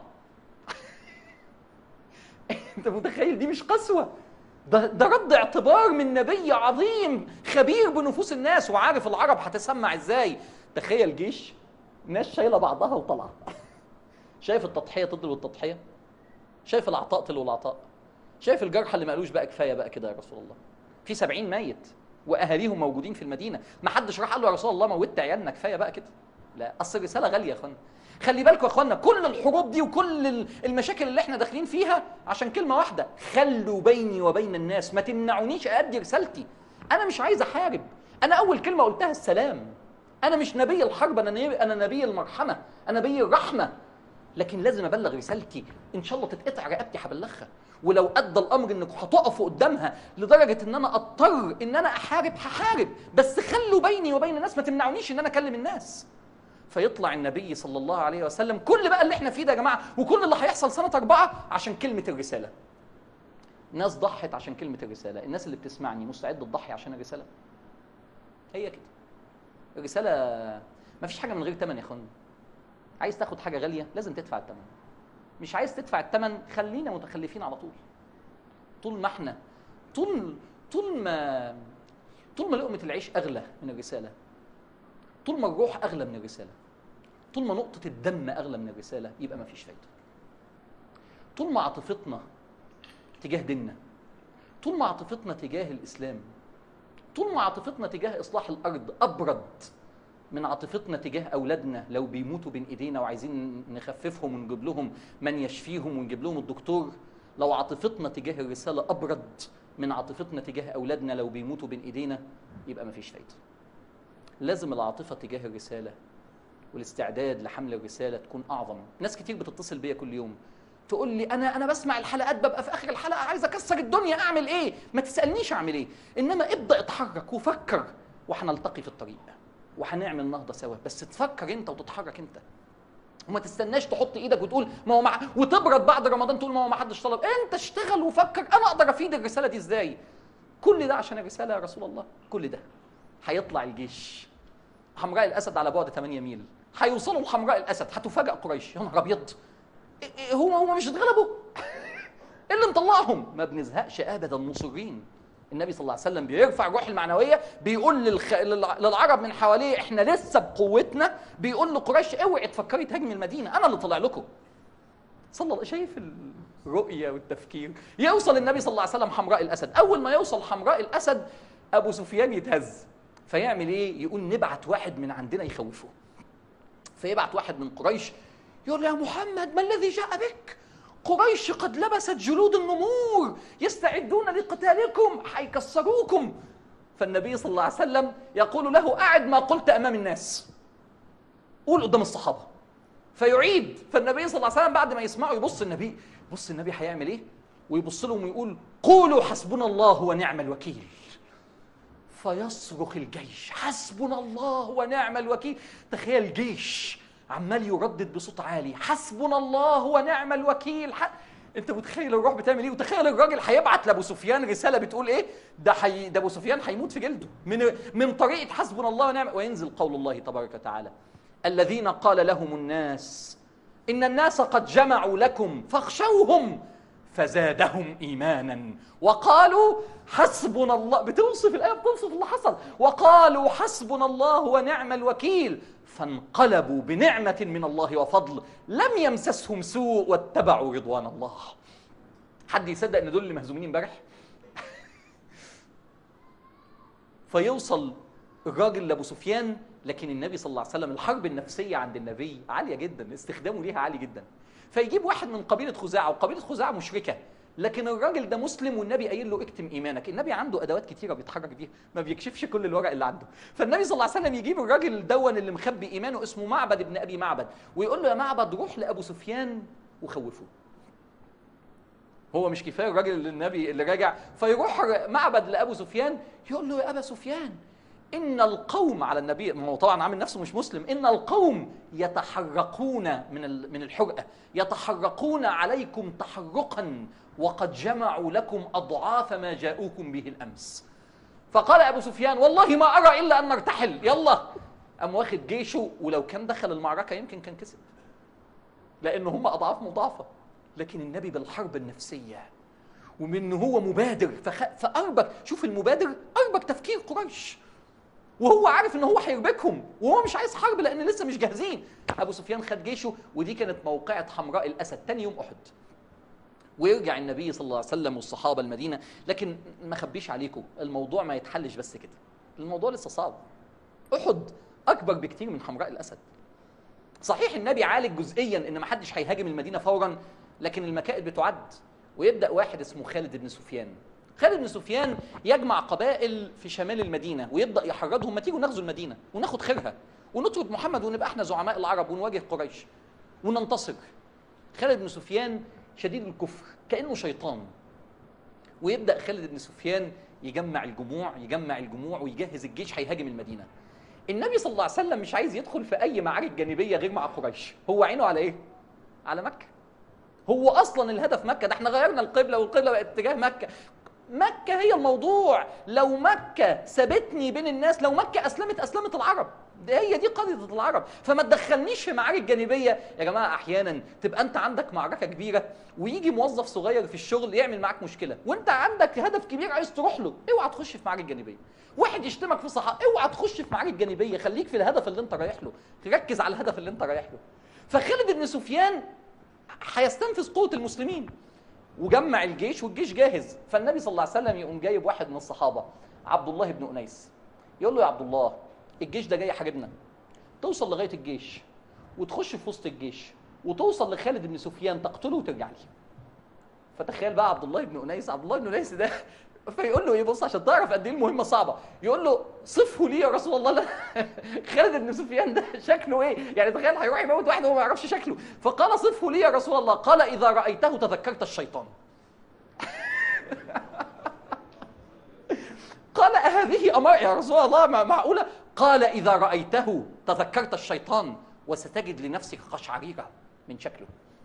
انت متخيل دي مش قسوه ده, ده رد اعتبار من نبي عظيم خبير بنفوس الناس وعارف العرب هتسمع ازاي تخيل جيش ناس شايله بعضها وطالعه شايف التضحيه تضرب التضحيه شايف العطاء تلو العطاء شايف الجرحى اللي ما قالوش بقى كفايه بقى كده يا رسول الله في سبعين ميت واهاليهم موجودين في المدينه ما حدش راح قال له يا رسول الله موتت عيالنا كفايه بقى كده لا اصل الرساله غاليه يا اخوانا خلي بالكم يا اخوانا كل الحروب دي وكل المشاكل اللي احنا داخلين فيها عشان كلمه واحده خلوا بيني وبين الناس ما تمنعونيش ادي رسالتي انا مش عايز احارب انا اول كلمه قلتها السلام انا مش نبي الحرب انا نبي انا نبي المرحمه انا نبي الرحمه لكن لازم ابلغ رسالتي ان شاء الله تتقطع رقبتي هبلغها ولو ادى الامر انكم هتقفوا قدامها لدرجه ان انا اضطر ان انا احارب هحارب بس خلوا بيني وبين الناس ما تمنعونيش ان انا اكلم الناس فيطلع النبي صلى الله عليه وسلم كل بقى اللي احنا فيه ده يا جماعه وكل اللي هيحصل سنه اربعه عشان كلمه الرساله ناس ضحت عشان كلمه الرساله الناس اللي بتسمعني مستعده تضحي عشان الرساله هي كده الرساله ما فيش حاجه من غير ثمن يا اخوانا عايز تاخد حاجه غاليه لازم تدفع الثمن مش عايز تدفع الثمن خلينا متخلفين على طول طول ما احنا طول طول ما طول ما لقمه العيش اغلى من الرساله طول ما الروح اغلى من الرساله طول ما نقطه الدم اغلى من الرساله يبقى ما فيش فايده طول ما عاطفتنا تجاه ديننا طول ما عاطفتنا تجاه الاسلام طول ما عاطفتنا تجاه اصلاح الارض ابرد من عاطفتنا تجاه اولادنا لو بيموتوا بين ايدينا وعايزين نخففهم ونجيب لهم من يشفيهم ونجيب لهم الدكتور لو عاطفتنا تجاه الرساله ابرد من عاطفتنا تجاه اولادنا لو بيموتوا بين ايدينا يبقى مفيش فايده لازم العاطفه تجاه الرساله والاستعداد لحمل الرساله تكون اعظم ناس كتير بتتصل بيا كل يوم تقول لي انا انا بسمع الحلقات ببقى في اخر الحلقه عايز اكسر الدنيا اعمل ايه ما تسالنيش اعمل ايه انما ابدا اتحرك وفكر وهنلتقي في الطريق وهنعمل نهضه سوا بس تفكر انت وتتحرك انت وما تستناش تحط ايدك وتقول ما هو مع وتبرد بعد رمضان تقول ما هو ما حدش طلب انت اشتغل وفكر انا اقدر افيد الرساله دي ازاي كل ده عشان الرساله يا رسول الله كل ده هيطلع الجيش حمراء الاسد على بعد 8 ميل هيوصلوا لحمراء الاسد هتفاجئ قريش يا نهار ابيض هو هو مش اتغلبوا ايه اللي مطلعهم ما بنزهقش ابدا مصرين النبي صلى الله عليه وسلم بيرفع الروح المعنويه بيقول للخ... للعرب من حواليه احنا لسه بقوتنا بيقول لقريش اوعي تفكري تهاجمي المدينه انا اللي طلع لكم صلى الله شايف الرؤيه والتفكير يوصل النبي صلى الله عليه وسلم حمراء الاسد اول ما يوصل حمراء الاسد ابو سفيان يتهز فيعمل ايه يقول نبعت واحد من عندنا يخوفه فيبعت واحد من قريش يقول يا محمد ما الذي جاء بك قريش قد لبست جلود النمور يستعدون لقتالكم حيكسروكم فالنبي صلى الله عليه وسلم يقول له أعد ما قلت أمام الناس قول قدام الصحابة فيعيد فالنبي صلى الله عليه وسلم بعد ما يسمعوا يبص النبي بص النبي هيعمل ايه ويبص لهم ويقول قولوا حسبنا الله ونعم الوكيل فيصرخ الجيش حسبنا الله ونعم الوكيل تخيل جيش عمال يردد بصوت عالي حسبنا الله ونعم الوكيل ح... انت متخيل الروح بتعمل ايه وتخيل الراجل هيبعت لابو سفيان رساله بتقول ايه ده حي... ده ابو سفيان هيموت في جلده من من طريقه حسبنا الله ونعم وينزل قول الله تبارك وتعالى الذين قال لهم الناس ان الناس قد جمعوا لكم فاخشوهم فزادهم ايمانا وقالوا حسبنا الله بتوصف الايه بتوصف اللي حصل وقالوا حسبنا الله ونعم الوكيل فانقلبوا بنعمه من الله وفضل لم يمسسهم سوء واتبعوا رضوان الله حد يصدق ان دول اللي مهزومين امبارح فيوصل الراجل لابو سفيان لكن النبي صلى الله عليه وسلم الحرب النفسيه عند النبي عاليه جدا استخدامه ليها عالي جدا فيجيب واحد من قبيله خزاعه وقبيله خزاعه مشركه لكن الراجل ده مسلم والنبي قايل له اكتم ايمانك النبي عنده ادوات كتيره بيتحرك بيها ما بيكشفش كل الورق اللي عنده فالنبي صلى الله عليه وسلم يجيب الراجل الدون اللي مخبي ايمانه اسمه معبد ابن ابي معبد ويقول له يا معبد روح لابو سفيان وخوفه هو مش كفايه الراجل اللي النبي اللي راجع فيروح معبد لابو سفيان يقول له يا ابا سفيان ان القوم على النبي ما هو طبعا عامل نفسه مش مسلم ان القوم يتحرقون من من الحرقه يتحرقون عليكم تحرقا وقد جمعوا لكم اضعاف ما جاءوكم به الامس فقال ابو سفيان والله ما ارى الا ان نرتحل يلا قام واخد جيشه ولو كان دخل المعركه يمكن كان كسب لان هم اضعاف مضاعفه لكن النبي بالحرب النفسيه ومن هو مبادر فخ... فاربك شوف المبادر اربك تفكير قريش وهو عارف ان هو هيربكهم وهو مش عايز حرب لان لسه مش جاهزين ابو سفيان خد جيشه ودي كانت موقعه حمراء الاسد تاني يوم احد ويرجع النبي صلى الله عليه وسلم والصحابه المدينه لكن ما خبيش عليكم الموضوع ما يتحلش بس كده الموضوع لسه صعب احد اكبر بكتير من حمراء الاسد صحيح النبي عالج جزئيا ان ما حدش هيهاجم المدينه فورا لكن المكائد بتعد ويبدا واحد اسمه خالد بن سفيان خالد بن سفيان يجمع قبائل في شمال المدينه ويبدا يحرضهم ما تيجوا نغزو المدينه وناخد خيرها ونطرد محمد ونبقى احنا زعماء العرب ونواجه قريش وننتصر خالد بن سفيان شديد الكفر كانه شيطان ويبدا خالد بن سفيان يجمع الجموع يجمع الجموع ويجهز الجيش هيهاجم المدينه النبي صلى الله عليه وسلم مش عايز يدخل في اي معارك جانبيه غير مع قريش هو عينه على ايه على مكه هو اصلا الهدف مكه ده احنا غيرنا القبله والقبله بقت اتجاه مكه مكة هي الموضوع لو مكة سابتني بين الناس لو مكة أسلمت أسلمت العرب ده هي دي قضية العرب فما تدخلنيش في معارك جانبية يا جماعة أحيانا تبقى أنت عندك معركة كبيرة ويجي موظف صغير في الشغل يعمل معاك مشكلة وأنت عندك هدف كبير عايز تروح له اوعى تخش في معارك جانبية واحد يشتمك في صحة اوعى تخش في معارك جانبية خليك في الهدف اللي أنت رايح له تركز على الهدف اللي أنت رايح له فخالد بن سفيان هيستنفذ قوة المسلمين وجمع الجيش والجيش جاهز فالنبي صلى الله عليه وسلم يقوم جايب واحد من الصحابه عبد الله بن انيس يقول له يا عبد الله الجيش ده جاي حاربنا توصل لغايه الجيش وتخش في وسط الجيش وتوصل لخالد بن سفيان تقتله وترجع لي فتخيل بقى عبد الله بن انيس عبد الله بن انيس ده فيقول له ايه بص عشان تعرف قد ايه المهمه صعبه يقول له صفه لي يا رسول الله لا خالد بن سفيان ده شكله ايه يعني تخيل هيروح يموت واحد وهو ما يعرفش شكله فقال صفه لي يا رسول الله قال اذا رايته تذكرت الشيطان قال أهذه أمر يا رسول الله معقولة قال إذا رأيته تذكرت الشيطان وستجد لنفسك قشعريرة من شكله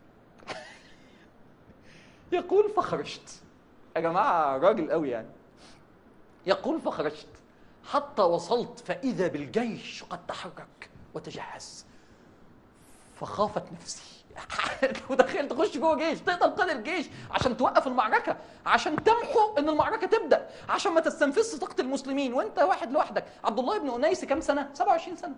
يقول فخرجت يا جماعه راجل قوي يعني يقول فخرجت حتى وصلت فاذا بالجيش قد تحرك وتجهز فخافت نفسي متخيل تخش جوه جيش تقدر قائد الجيش عشان توقف المعركه عشان تمحو ان المعركه تبدا عشان ما تستنفذش طاقه المسلمين وانت واحد لوحدك عبد الله بن انيس كم سنه 27 سنه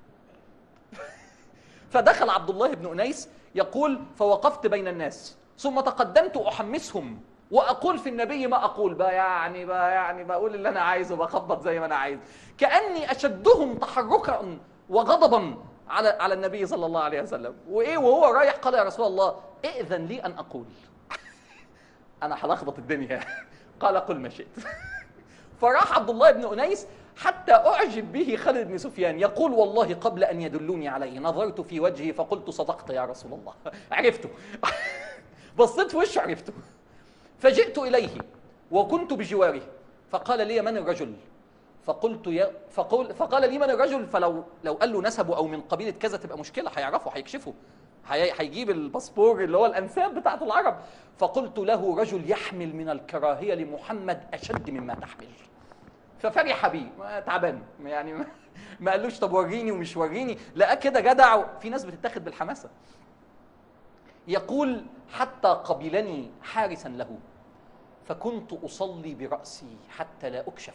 فدخل عبد الله بن انيس يقول فوقفت بين الناس ثم تقدمت احمسهم واقول في النبي ما اقول بقى يعني بقى يعني بقول اللي انا عايزه بخبط زي ما انا عايز كاني اشدهم تحركا وغضبا على على النبي صلى الله عليه وسلم وايه وهو رايح قال يا رسول الله ائذن لي ان اقول انا هلخبط الدنيا قال قل ما شئت فراح عبد الله بن انيس حتى اعجب به خالد بن سفيان يقول والله قبل ان يدلوني عليه نظرت في وجهه فقلت صدقت يا رسول الله عرفته بصيت في وشه عرفته فجئت إليه وكنت بجواره فقال لي من الرجل فقلت يا فقول فقال لي من الرجل فلو لو قال له نسبه او من قبيله كذا تبقى مشكله هيعرفه هيكشفه هيجيب الباسبور اللي هو الانساب بتاعت العرب فقلت له رجل يحمل من الكراهيه لمحمد اشد مما تحمل ففرح بي تعبان يعني ما قالوش طب وريني ومش وريني لقى كده جدع في ناس بتتاخد بالحماسه يقول حتى قبلني حارسا له فكنت اصلي براسي حتى لا اكشف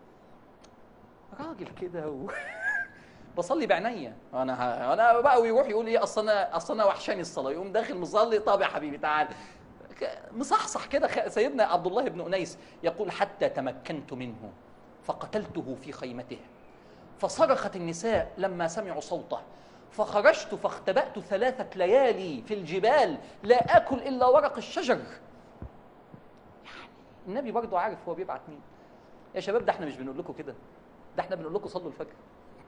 راجل كده و... بصلي بعينيا انا ه... انا بقى ويروح يقول ايه اصل انا اصل انا وحشاني الصلاه يقوم داخل مصلي طب يا حبيبي تعال ك- مصحصح كده خ- سيدنا عبد الله بن انيس يقول حتى تمكنت منه فقتلته في خيمته فصرخت النساء لما سمعوا صوته فخرجت فاختبأت ثلاثة ليالي في الجبال لا آكل إلا ورق الشجر يعني النبي برضه عارف هو بيبعت مين يا شباب ده احنا مش بنقول لكم كده ده احنا بنقول لكم صلوا الفجر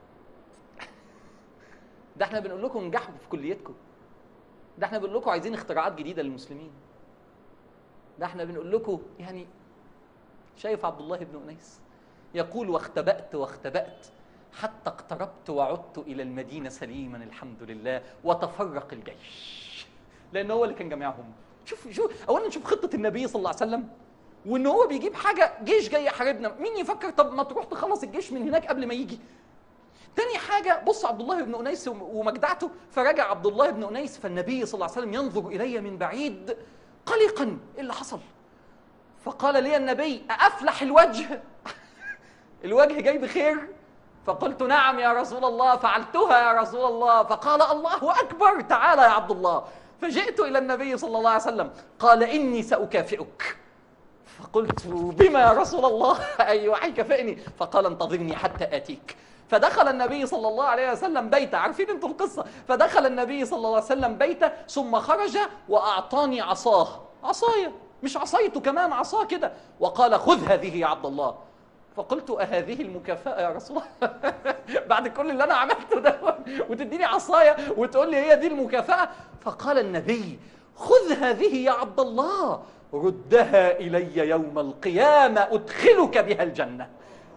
ده احنا بنقول لكم انجحوا في كليتكم ده احنا بنقول لكم عايزين اختراعات جديده للمسلمين ده احنا بنقول لكم يعني شايف عبد الله بن انيس يقول واختبأت واختبأت حتى اقتربت وعدت الى المدينه سليما الحمد لله وتفرق الجيش لان هو اللي كان جميعهم شوف شوف اولا نشوف خطه النبي صلى الله عليه وسلم وان هو بيجيب حاجه جيش جاي يحاربنا مين يفكر طب ما تروح تخلص الجيش من هناك قبل ما يجي تاني حاجة بص عبد الله بن أنيس ومجدعته فرجع عبد الله بن أنيس فالنبي صلى الله عليه وسلم ينظر إلي من بعيد قلقا إيه اللي حصل فقال لي النبي أفلح الوجه الوجه جاي بخير فقلت نعم يا رسول الله فعلتها يا رسول الله فقال الله أكبر تعالى يا عبد الله فجئت إلى النبي صلى الله عليه وسلم قال إني سأكافئك فقلت بما يا رسول الله أيوة هيكافئني فقال انتظرني حتى آتيك فدخل النبي صلى الله عليه وسلم بيته عارفين انتوا القصة فدخل النبي صلى الله عليه وسلم بيته ثم خرج وأعطاني عصاه عصاية مش عصايته كمان عصاه كده وقال خذ هذه يا عبد الله فقلت أهذه المكافأة يا رسول الله بعد كل اللي أنا عملته ده وتديني عصاية وتقول لي هي دي المكافأة فقال النبي خذ هذه يا عبد الله ردها إلي يوم القيامة أدخلك بها الجنة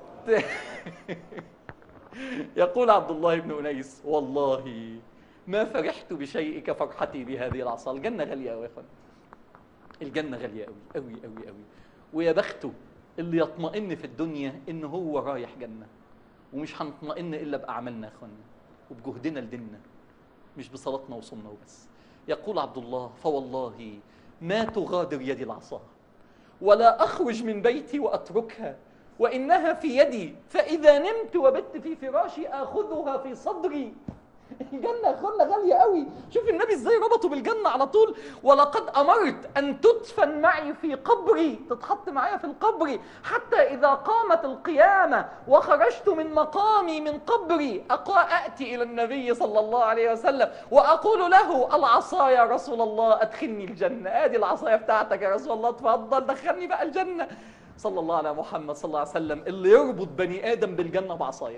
يقول عبد الله بن أنيس والله ما فرحت بشيء كفرحتي بهذه العصا الجنة غالية أوي يا أخوان الجنة غالية أوي أوي أوي أوي ويا بخته اللي يطمئن في الدنيا إن هو رايح جنة ومش هنطمئن إلا بأعمالنا يا أخوانا وبجهدنا لديننا مش بصلاتنا وصومنا وبس يقول عبد الله فوالله ما تغادر يدي العصا ولا أخرج من بيتي وأتركها وإنها في يدي فإذا نمت وبت في فراشي آخذها في صدري الجنة يا اخوانا غالية قوي شوف النبي ازاي ربطه بالجنة على طول ولقد أمرت أن تدفن معي في قبري تتحط معايا في القبر حتى إذا قامت القيامة وخرجت من مقامي من قبري أقا أأتي إلى النبي صلى الله عليه وسلم وأقول له العصا يا رسول الله أدخلني الجنة آدي العصاية بتاعتك يا رسول الله تفضل دخلني بقى الجنة صلى الله على محمد صلى الله عليه وسلم اللي يربط بني آدم بالجنة بعصاية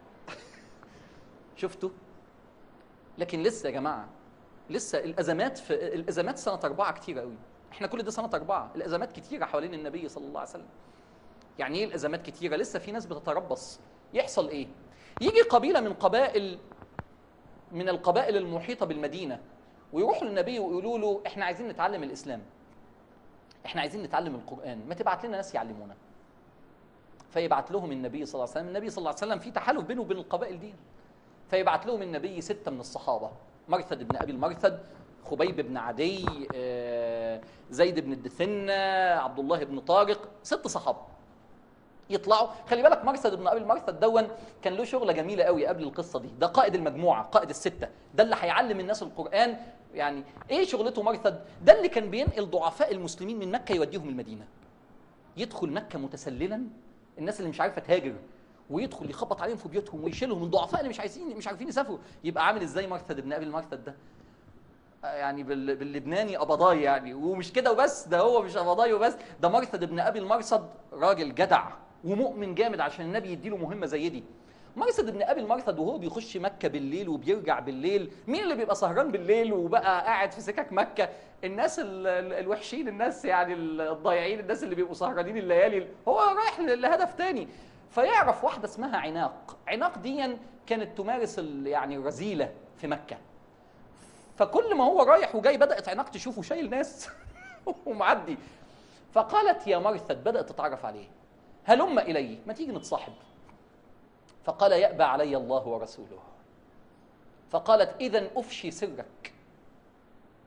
شفتوا لكن لسه يا جماعه لسه الازمات في الازمات سنه اربعه كتيره قوي احنا كل ده سنه اربعه الازمات كتيره حوالين النبي صلى الله عليه وسلم يعني ايه الازمات كتيره لسه في ناس بتتربص يحصل ايه يجي قبيله من قبائل من القبائل المحيطه بالمدينه ويروحوا للنبي ويقولوا له احنا عايزين نتعلم الاسلام احنا عايزين نتعلم القران ما تبعت لنا ناس يعلمونا فيبعت لهم النبي صلى الله عليه وسلم النبي صلى الله عليه وسلم في تحالف بينه وبين القبائل دي فيبعت لهم النبي ستة من الصحابة مرثد بن أبي المرثد خبيب بن عدي آه، زيد بن الدثنة عبد الله بن طارق ست صحابة يطلعوا خلي بالك مرثد بن ابي المرثد دون كان له شغله جميله قوي قبل القصه دي ده قائد المجموعه قائد السته ده اللي هيعلم الناس القران يعني ايه شغلته مرثد ده اللي كان بينقل ضعفاء المسلمين من مكه يوديهم المدينه يدخل مكه متسللا الناس اللي مش عارفه تهاجر ويدخل يخبط عليهم في بيوتهم ويشيلهم من ضعفاء اللي مش عايزين مش عارفين يسافروا يبقى عامل ازاي مرثد بن ابي المرثد ده يعني بال- باللبناني قبضاي يعني ومش كده وبس ده هو مش قبضاي وبس ده مرثد بن ابي المرصد راجل جدع ومؤمن جامد عشان النبي يديله مهمه زي دي مرثد بن ابي المرثد وهو بيخش مكه بالليل وبيرجع بالليل مين اللي بيبقى سهران بالليل وبقى قاعد في سكك مكه الناس ال- ال- الوحشين الناس يعني الضايعين الناس اللي بيبقوا سهرانين الليالي هو رايح ل- لهدف تاني فيعرف واحده اسمها عناق عناق دي كانت تمارس ال- يعني الرذيله في مكه فكل ما هو رايح وجاي بدات عناق تشوفه شايل ناس ومعدي فقالت يا مرثد بدات تتعرف عليه هلم الي ما تيجي نتصاحب فقال يأبى علي الله ورسوله فقالت إذا أفشي سرك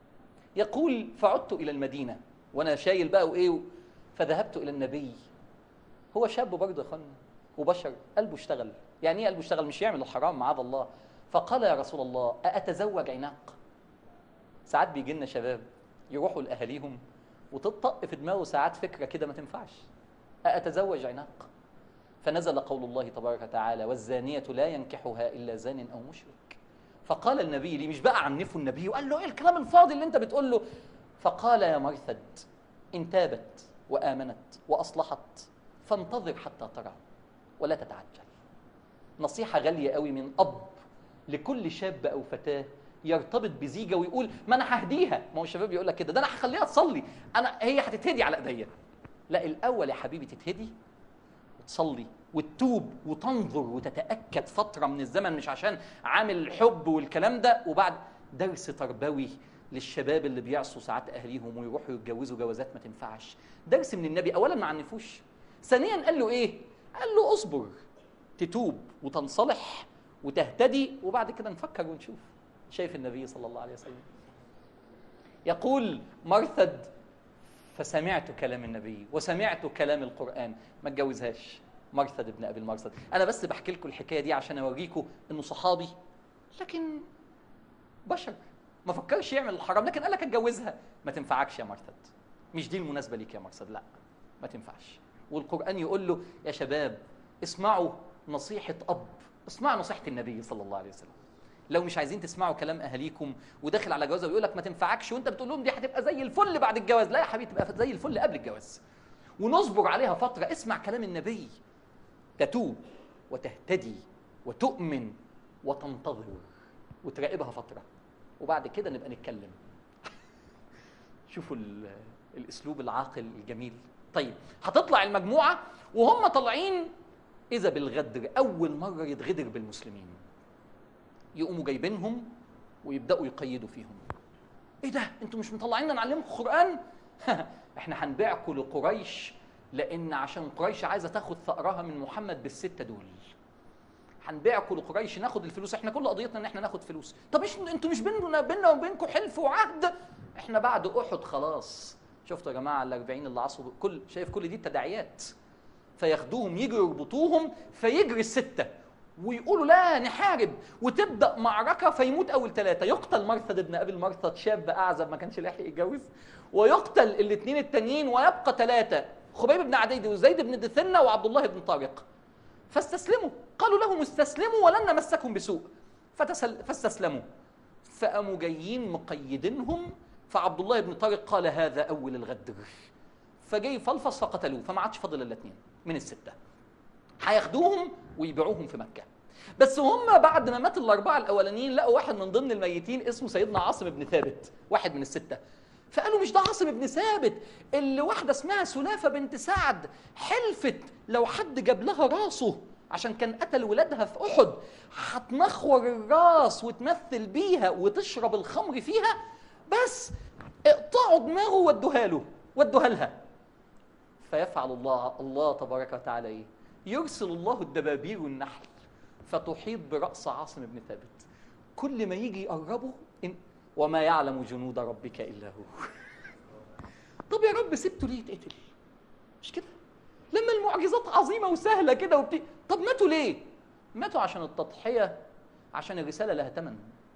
يقول فعدت الى المدينه وانا شايل بقى وايه فذهبت الى النبي هو شاب برضه يا اخوانا وبشر قلبه اشتغل يعني ايه قلبه اشتغل مش يعمل الحرام معاذ الله فقال يا رسول الله أأتزوج عناق ساعات بيجي لنا شباب يروحوا لاهاليهم وتطق في دماغه ساعات فكره كده ما تنفعش أأتزوج عناق فنزل قول الله تبارك وتعالى والزانية لا ينكحها إلا زان أو مشرك فقال النبي لي مش بقى عنفه النبي وقال له ايه الكلام الفاضي اللي انت بتقول له فقال يا مرثد ان تابت وآمنت وأصلحت فانتظر حتى ترى ولا تتعجل نصيحة غالية قوي من أب لكل شاب أو فتاة يرتبط بزيجة ويقول ما أنا ههديها ما هو الشباب يقول لك كده ده أنا هخليها تصلي أنا هي هتتهدي على إيديا لا الأول يا حبيبي تتهدي وتصلي وتتوب وتنظر وتتأكد فترة من الزمن مش عشان عامل الحب والكلام ده وبعد درس تربوي للشباب اللي بيعصوا ساعات أهليهم ويروحوا يتجوزوا جوازات ما تنفعش درس من النبي أولا ما عنفوش ثانيا قال له إيه قال له اصبر تتوب وتنصلح وتهتدي وبعد كده نفكر ونشوف شايف النبي صلى الله عليه وسلم يقول مرثد فسمعت كلام النبي وسمعت كلام القرآن ما اتجوزهاش مرثد ابن أبي المرثد أنا بس بحكي لكم الحكاية دي عشان أوريكم إنه صحابي لكن بشر ما فكرش يعمل الحرام لكن قال لك اتجوزها ما تنفعكش يا مرثد مش دي المناسبة ليك يا مرثد لا ما تنفعش والقرآن يقول له يا شباب اسمعوا نصيحة أب اسمعوا نصيحة النبي صلى الله عليه وسلم لو مش عايزين تسمعوا كلام اهاليكم وداخل على جوازه ويقول لك ما تنفعكش وانت بتقول لهم دي هتبقى زي الفل بعد الجواز لا يا حبيبي تبقى زي الفل قبل الجواز ونصبر عليها فتره اسمع كلام النبي تتوب وتهتدي وتؤمن وتنتظر وتراقبها فتره وبعد كده نبقى نتكلم شوفوا ال- الاسلوب العاقل الجميل طيب هتطلع المجموعه وهم طالعين اذا بالغدر اول مره يتغدر بالمسلمين يقوموا جايبينهم ويبداوا يقيدوا فيهم ايه ده انتوا مش مطلعيننا نعلمكم قران احنا هنبيعكم لقريش لان عشان قريش عايزه تاخد ثأرها من محمد بالسته دول هنبيعكم لقريش ناخد الفلوس احنا كل قضيتنا ان احنا ناخد فلوس طب مش انتوا مش بيننا بيننا وبينكم حلف وعهد احنا بعد احد خلاص شفتوا يا جماعه ال 40 اللي عصوا كل شايف كل دي التداعيات فياخدوهم يجوا يربطوهم فيجري السته ويقولوا لا نحارب وتبدا معركه فيموت اول ثلاثه يقتل مرثد ابن ابي المرثد شاب اعزب ما كانش لاحق يتجوز ويقتل الاثنين التانيين ويبقى ثلاثه خبيب بن عدي وزيد بن دثنه وعبد الله بن طارق فاستسلموا قالوا لهم استسلموا ولن نمسكم بسوء فتسل فاستسلموا فقاموا جايين مقيدينهم فعبد الله بن طارق قال هذا اول الغدر فجاي فلفص فقتلوه فما عادش فاضل الا اثنين من السته هياخدوهم ويبيعوهم في مكه بس هم بعد ما مات الاربعه الاولانيين لقوا واحد من ضمن الميتين اسمه سيدنا عاصم بن ثابت واحد من السته فقالوا مش ده عاصم بن ثابت اللي واحده اسمها سلافه بنت سعد حلفت لو حد جاب لها راسه عشان كان قتل ولادها في احد هتنخور الراس وتمثل بيها وتشرب الخمر فيها بس اقطعوا دماغه وادوها له وادوها لها فيفعل الله الله تبارك وتعالى ايه؟ يرسل الله الدبابير والنحل فتحيط براس عاصم بن ثابت كل ما يجي يقربه إن وما يعلم جنود ربك الا هو طب يا رب سبته ليه يتقتل مش كده لما المعجزات عظيمه وسهله كده وبت... طب ماتوا ليه ماتوا عشان التضحيه عشان الرساله لها ثمن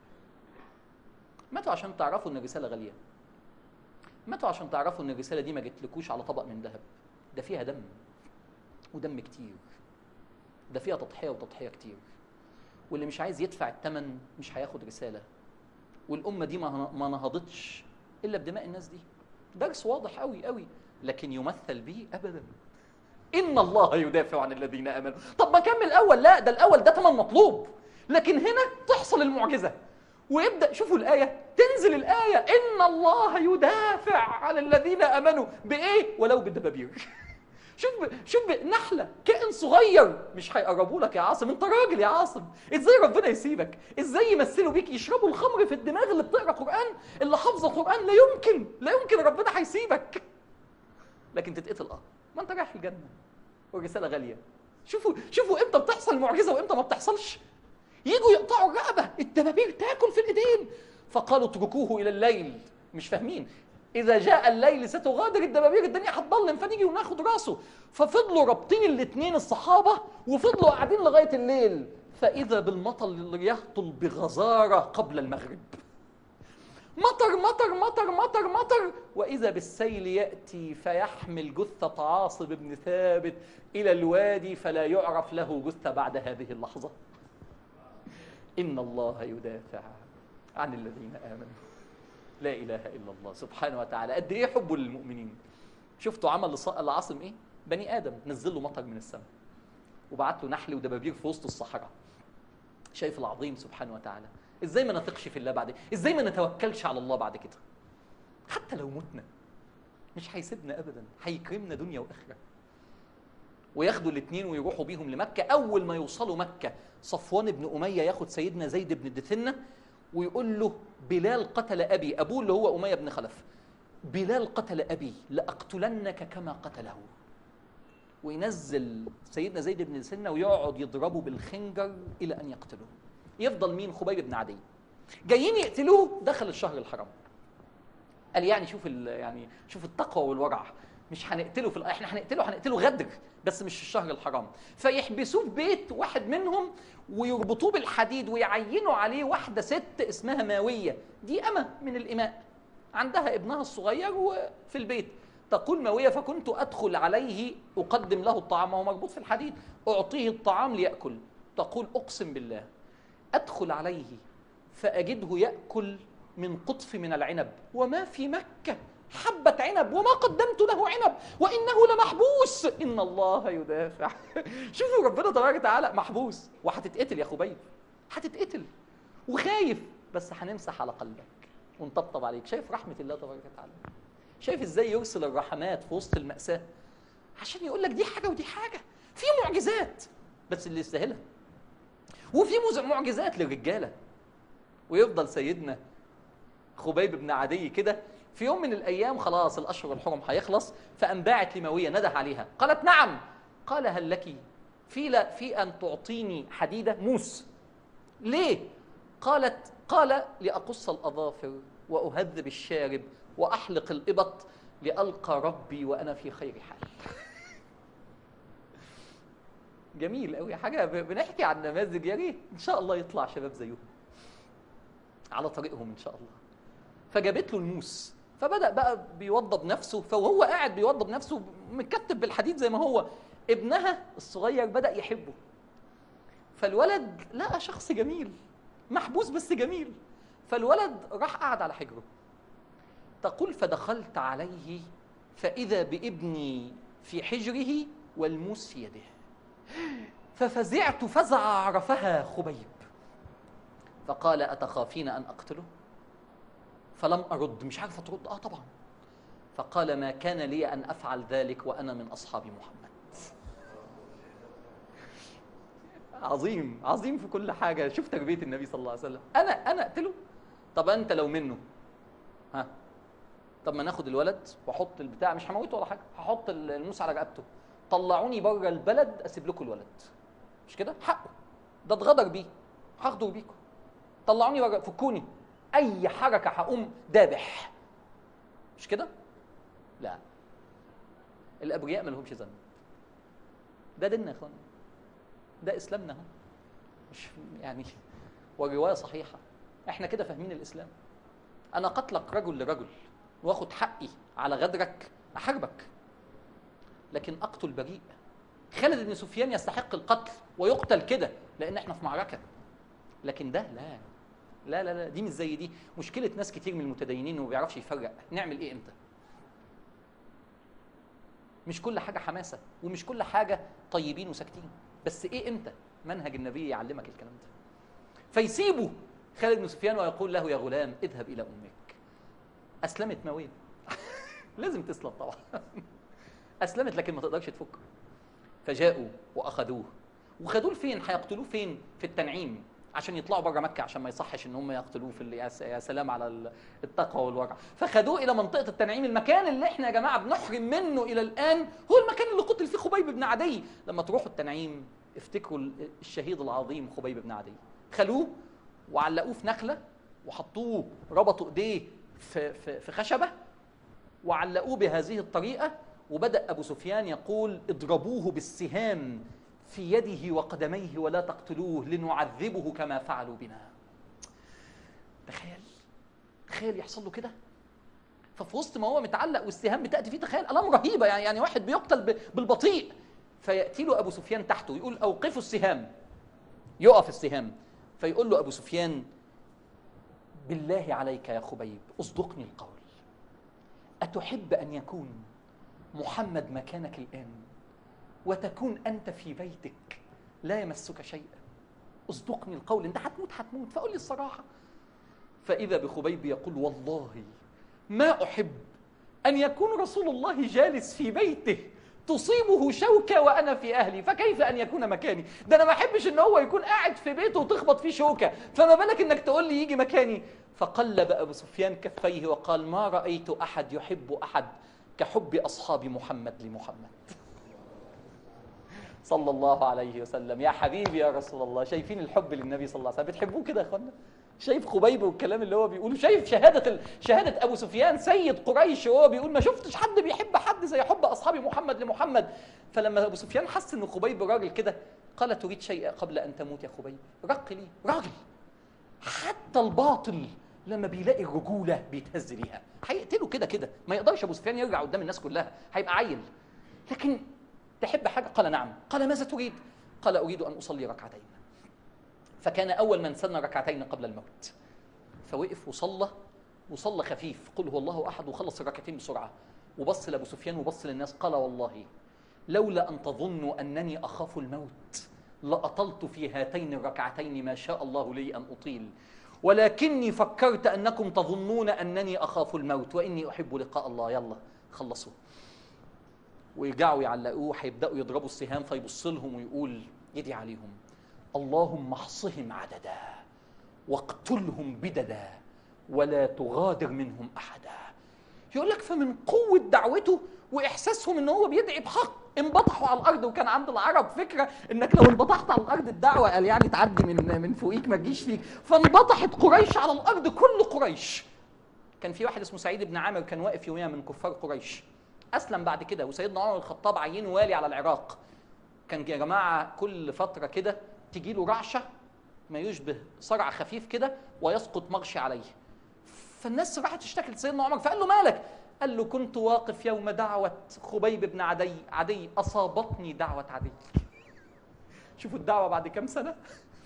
ماتوا عشان تعرفوا ان الرساله غاليه ماتوا عشان تعرفوا ان الرساله دي ما جتلكوش على طبق من ذهب ده فيها دم ودم كتير ده فيها تضحيه وتضحيه كتير واللي مش عايز يدفع الثمن مش هياخد رساله والامه دي ما ما نهضتش الا بدماء الناس دي درس واضح قوي قوي لكن يمثل به ابدا ان الله يدافع عن الذين امنوا طب ما كمل الاول لا ده الاول ده ثمن مطلوب لكن هنا تحصل المعجزه ويبدا شوفوا الايه تنزل الايه ان الله يدافع عن الذين امنوا بايه ولو بالدبابير شوف شوف نحله كائن صغير مش هيقربوا لك يا عاصم انت راجل يا عاصم ازاي ربنا يسيبك ازاي يمثلوا بيك يشربوا الخمر في الدماغ اللي بتقرا قران اللي حافظه قران لا يمكن لا يمكن ربنا هيسيبك لكن تتقتل اه ما انت رايح الجنه والرساله غاليه شوفوا شوفوا امتى بتحصل المعجزه وامتى ما بتحصلش يجوا يقطعوا الرقبه الدبابير تاكل في الايدين فقالوا اتركوه الى الليل مش فاهمين اذا جاء الليل ستغادر الدبابير الدنيا هتضلم فنيجي وناخد راسه ففضلوا رابطين الاثنين الصحابه وفضلوا قاعدين لغايه الليل فاذا بالمطر اللي يهطل بغزاره قبل المغرب مطر مطر مطر مطر مطر واذا بالسيل ياتي فيحمل جثه عاصم بن ثابت الى الوادي فلا يعرف له جثه بعد هذه اللحظه ان الله يدافع عن الذين امنوا لا اله الا الله سبحانه وتعالى قد ايه حبه للمؤمنين شفتوا عمل لص- لعاصم ايه بني ادم نزل له مطر من السماء وبعت له نحل ودبابير في وسط الصحراء شايف العظيم سبحانه وتعالى ازاي ما نثقش في الله بعد ازاي ما نتوكلش على الله بعد كده حتى لو متنا مش هيسيبنا ابدا هيكرمنا دنيا واخره وياخدوا الاثنين ويروحوا بيهم لمكه اول ما يوصلوا مكه صفوان بن اميه ياخد سيدنا زيد بن دثنه ويقول له بلال قتل ابي ابوه اللي هو اميه بن خلف بلال قتل ابي لاقتلنك كما قتله وينزل سيدنا زيد بن دثنه ويقعد يضربه بالخنجر الى ان يقتله يفضل مين خبيب بن عدي جايين يقتلوه دخل الشهر الحرام قال يعني شوف ال- يعني شوف التقوى والورع مش هنقتله في ال- احنا هنقتله هنقتله غدر بس مش في الشهر الحرام فيحبسوه في بيت واحد منهم ويربطوه بالحديد ويعينوا عليه واحده ست اسمها ماويه دي امه من الاماء عندها ابنها الصغير وفي البيت تقول ماويه فكنت ادخل عليه اقدم له الطعام وهو مربوط في الحديد اعطيه الطعام لياكل تقول اقسم بالله ادخل عليه فاجده ياكل من قطف من العنب وما في مكه حبة عنب وما قدمت له عنب وإنه لمحبوس إن الله يدافع شوفوا ربنا تبارك وتعالى محبوس وهتتقتل يا خبيب هتتقتل وخايف بس هنمسح على قلبك ونطبطب عليك شايف رحمة الله تبارك وتعالى شايف ازاي يرسل الرحمات في وسط المأساة عشان يقول لك دي حاجة ودي حاجة في معجزات بس اللي يستاهلها وفي مز- معجزات للرجالة ويفضل سيدنا خبيب بن عدي كده في يوم من الايام خلاص الاشهر الحرم هيخلص فقام باعت لماويه نده عليها قالت نعم قال هل لك في لا في ان تعطيني حديده موس ليه قالت قال لاقص الاظافر واهذب الشارب واحلق الابط لالقى ربي وانا في خير حال جميل قوي حاجه ب- بنحكي عن نماذج يا ريت ان شاء الله يطلع شباب زيهم على طريقهم ان شاء الله فجابت له الموس فبدا بقى بيوضب نفسه فوهو قاعد بيوضب نفسه متكتب بالحديد زي ما هو ابنها الصغير بدا يحبه فالولد لقى شخص جميل محبوس بس جميل فالولد راح قعد على حجره تقول فدخلت عليه فاذا بابني في حجره والموس في يده ففزعت فزع عرفها خبيب فقال اتخافين ان اقتله فلم ارد مش عارفه ترد اه طبعا فقال ما كان لي ان افعل ذلك وانا من اصحاب محمد عظيم عظيم في كل حاجه شوف تربيه النبي صلى الله عليه وسلم انا انا اقتله طب انت لو منه ها طب ما ناخد الولد واحط البتاع مش هموته ولا حاجه هحط الموس على رقبته طلعوني بره البلد اسيب لكم الولد مش كده حقه ده اتغدر بيه هاخده بيكم طلعوني بره فكوني اي حركه هقوم دابح مش كده لا الابرياء ما لهمش ذنب ده ديننا يا اخوانا ده اسلامنا اهو مش يعني والروايه صحيحه احنا كده فاهمين الاسلام انا قتلك رجل لرجل واخد حقي على غدرك احاربك لكن اقتل بريء خالد بن سفيان يستحق القتل ويقتل كده لان احنا في معركه لكن ده لا لا لا لا دي مش زي دي مشكله ناس كتير من المتدينين وما بيعرفش يفرق نعمل ايه امتى مش كل حاجه حماسه ومش كل حاجه طيبين وساكتين بس ايه امتى منهج النبي يعلمك الكلام ده فيسيبه خالد بن سفيان ويقول له يا غلام اذهب الى امك اسلمت ماويه لازم تسلم طبعا اسلمت لكن ما تقدرش تفك فجاءوا واخذوه وخدوه فين هيقتلوه فين في التنعيم عشان يطلعوا بره مكه عشان ما يصحش ان هم يقتلوه في ال- يا س- يا سلام على ال- التقوى والورع فخدوه الى منطقه التنعيم المكان اللي احنا يا جماعه بنحرم منه الى الان هو المكان اللي قتل فيه خبيب بن عدي لما تروحوا التنعيم افتكروا ال- الشهيد العظيم خبيب بن عدي خلوه وعلقوه في نخله وحطوه ربطوا ايديه في, في, في خشبه وعلقوه بهذه الطريقه وبدا ابو سفيان يقول اضربوه بالسهام في يده وقدميه ولا تقتلوه لنعذبه كما فعلوا بنا تخيل تخيل يحصل له كده ففي وسط ما هو متعلق والسهام بتاتي فيه تخيل الام رهيبه يعني يعني واحد بيقتل بالبطيء فياتي له ابو سفيان تحته يقول اوقفوا السهام يقف السهام فيقول له ابو سفيان بالله عليك يا خبيب اصدقني القول اتحب ان يكون محمد مكانك الان وتكون انت في بيتك لا يمسك شيء اصدقني القول انت هتموت هتموت فقول لي الصراحه فاذا بخبيب يقول والله ما احب ان يكون رسول الله جالس في بيته تصيبه شوكة وأنا في أهلي فكيف أن يكون مكاني ده أنا ما أحبش أن هو يكون قاعد في بيته وتخبط فيه شوكة فما بالك أنك تقول لي يجي مكاني فقلب أبو سفيان كفيه وقال ما رأيت أحد يحب أحد كحب أصحاب محمد لمحمد صلى الله عليه وسلم يا حبيبي يا رسول الله شايفين الحب للنبي صلى الله عليه وسلم بتحبوه كده يا اخوانا شايف خبيب والكلام اللي هو بيقوله شايف شهادة ال... شهادة أبو سفيان سيد قريش وهو بيقول ما شفتش حد بيحب حد زي حب أصحاب محمد لمحمد فلما أبو سفيان حس إن خبيب راجل كده قال تريد شيء قبل أن تموت يا خبيب رق لي راجل حتى الباطل لما بيلاقي الرجولة بيتهز ليها هيقتله كده كده ما يقدرش أبو سفيان يرجع قدام الناس كلها هيبقى عيل لكن تحب حاجة قال نعم قال ماذا تريد قال أريد أن أصلي ركعتين فكان أول من سن ركعتين قبل الموت فوقف وصلى وصلى خفيف قل هو الله أحد وخلص الركعتين بسرعة وبص لأبو سفيان وبص للناس قال والله لولا أن تظنوا أنني أخاف الموت لأطلت في هاتين الركعتين ما شاء الله لي أن أطيل ولكني فكرت أنكم تظنون أنني أخاف الموت وإني أحب لقاء الله يلا خلصوا ويرجعوا يعلقوه هيبدأوا يضربوا السهام فيبص لهم ويقول يدي عليهم اللهم احصهم عددا واقتلهم بددا ولا تغادر منهم احدا يقول لك فمن قوه دعوته واحساسهم ان هو بيدعي بحق انبطحوا على الارض وكان عند العرب فكره انك لو انبطحت على الارض الدعوه قال يعني تعدي من من فوقيك ما تجيش فيك فانبطحت قريش على الارض كل قريش كان في واحد اسمه سعيد بن عامر كان واقف يوميا من كفار قريش اسلم بعد كده وسيدنا عمر الخطاب عينه والي على العراق كان يا جماعه كل فتره كده تجي له رعشه ما يشبه صرع خفيف كده ويسقط مغشي عليه فالناس راحت تشتكي لسيدنا عمر فقال له مالك قال له كنت واقف يوم دعوة خبيب بن عدي عدي أصابتني دعوة عدي شوفوا الدعوة بعد كام سنة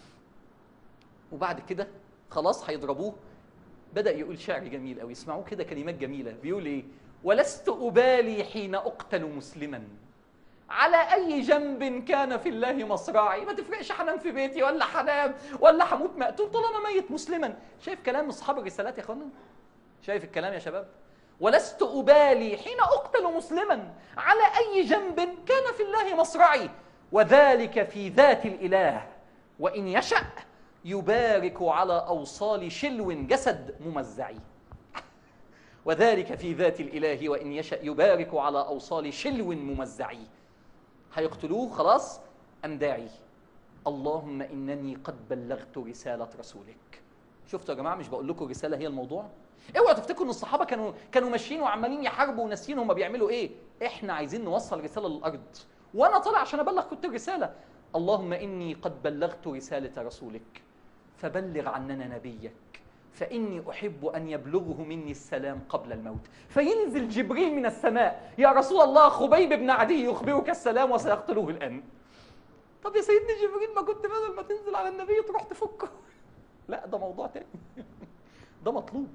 وبعد كده خلاص هيضربوه بدأ يقول شعر جميل أوي اسمعوه كده كلمات جميلة بيقول إيه ولست أبالي حين أقتل مسلما على اي جنب كان في الله مصراعي ما تفرقش حنام في بيتي ولا حنام ولا هموت مقتول طالما ميت مسلما شايف كلام اصحاب الرسالات يا اخوانا شايف الكلام يا شباب ولست ابالي حين اقتل مسلما على اي جنب كان في الله مصرعي وذلك في ذات الاله وان يشا يبارك على اوصال شلو جسد ممزعي وذلك في ذات الاله وان يشا يبارك على اوصال شلو ممزعي هيقتلوه خلاص أم داعي اللهم إنني قد بلغت رسالة رسولك شفتوا يا جماعة مش بقول لكم الرسالة هي الموضوع اوعوا تفتكروا ان الصحابه كانوا كانوا ماشيين وعمالين يحاربوا وناسيين هم بيعملوا ايه احنا عايزين نوصل رساله للارض وانا طالع عشان ابلغ كنت الرساله اللهم اني قد بلغت رساله رسولك فبلغ عننا نبيك فإني أحب أن يبلغه مني السلام قبل الموت فينزل جبريل من السماء يا رسول الله خبيب بن عدي يخبرك السلام وسيقتلوه الآن طب يا سيدنا جبريل ما كنت بدل ما تنزل على النبي تروح تفكه لا ده موضوع تاني ده مطلوب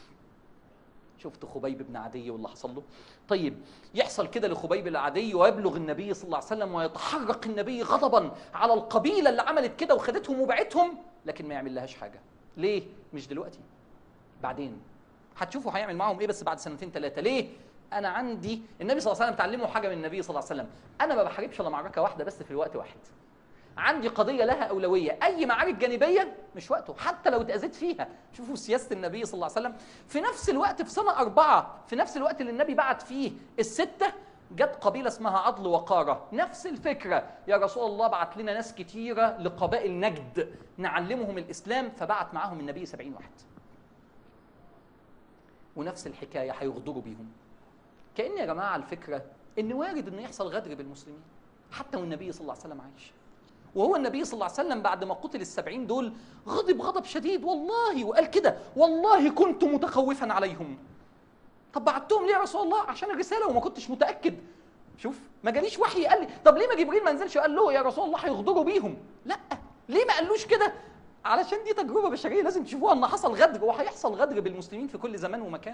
شفت خبيب بن عدي واللي حصل له طيب يحصل كده لخبيب العدي ويبلغ النبي صلى الله عليه وسلم ويتحرق النبي غضبا على القبيله اللي عملت كده وخدتهم وبعتهم لكن ما يعمل لهاش حاجه ليه مش دلوقتي بعدين هتشوفوا هيعمل معاهم ايه بس بعد سنتين ثلاثه ليه انا عندي النبي صلى الله عليه وسلم تعلموا حاجه من النبي صلى الله عليه وسلم انا ما بحاربش الا معركه واحده بس في الوقت واحد عندي قضيه لها اولويه اي معارك جانبيه مش وقته حتى لو اتاذيت فيها شوفوا سياسه النبي صلى الله عليه وسلم في نفس الوقت في سنه أربعة في نفس الوقت اللي النبي بعت فيه السته جت قبيلة اسمها عضل وقارة نفس الفكرة يا رسول الله بعت لنا ناس كتيرة لقبائل نجد نعلمهم الإسلام فبعت معاهم النبي سبعين واحد ونفس الحكايه هيغدروا بيهم كان يا جماعه الفكره ان وارد انه يحصل غدر بالمسلمين حتى والنبي صلى الله عليه وسلم عايش وهو النبي صلى الله عليه وسلم بعد ما قتل السبعين دول غضب غضب شديد والله وقال كده والله كنت متخوفا عليهم طب بعتهم ليه يا رسول الله عشان الرساله وما كنتش متاكد شوف ما جاليش وحي قال لي طب ليه ما جبريل ما نزلش قال له يا رسول الله هيغدروا بيهم لا ليه ما قالوش كده علشان دي تجربه بشريه لازم تشوفوها ان حصل غدر وهيحصل غدر بالمسلمين في كل زمان ومكان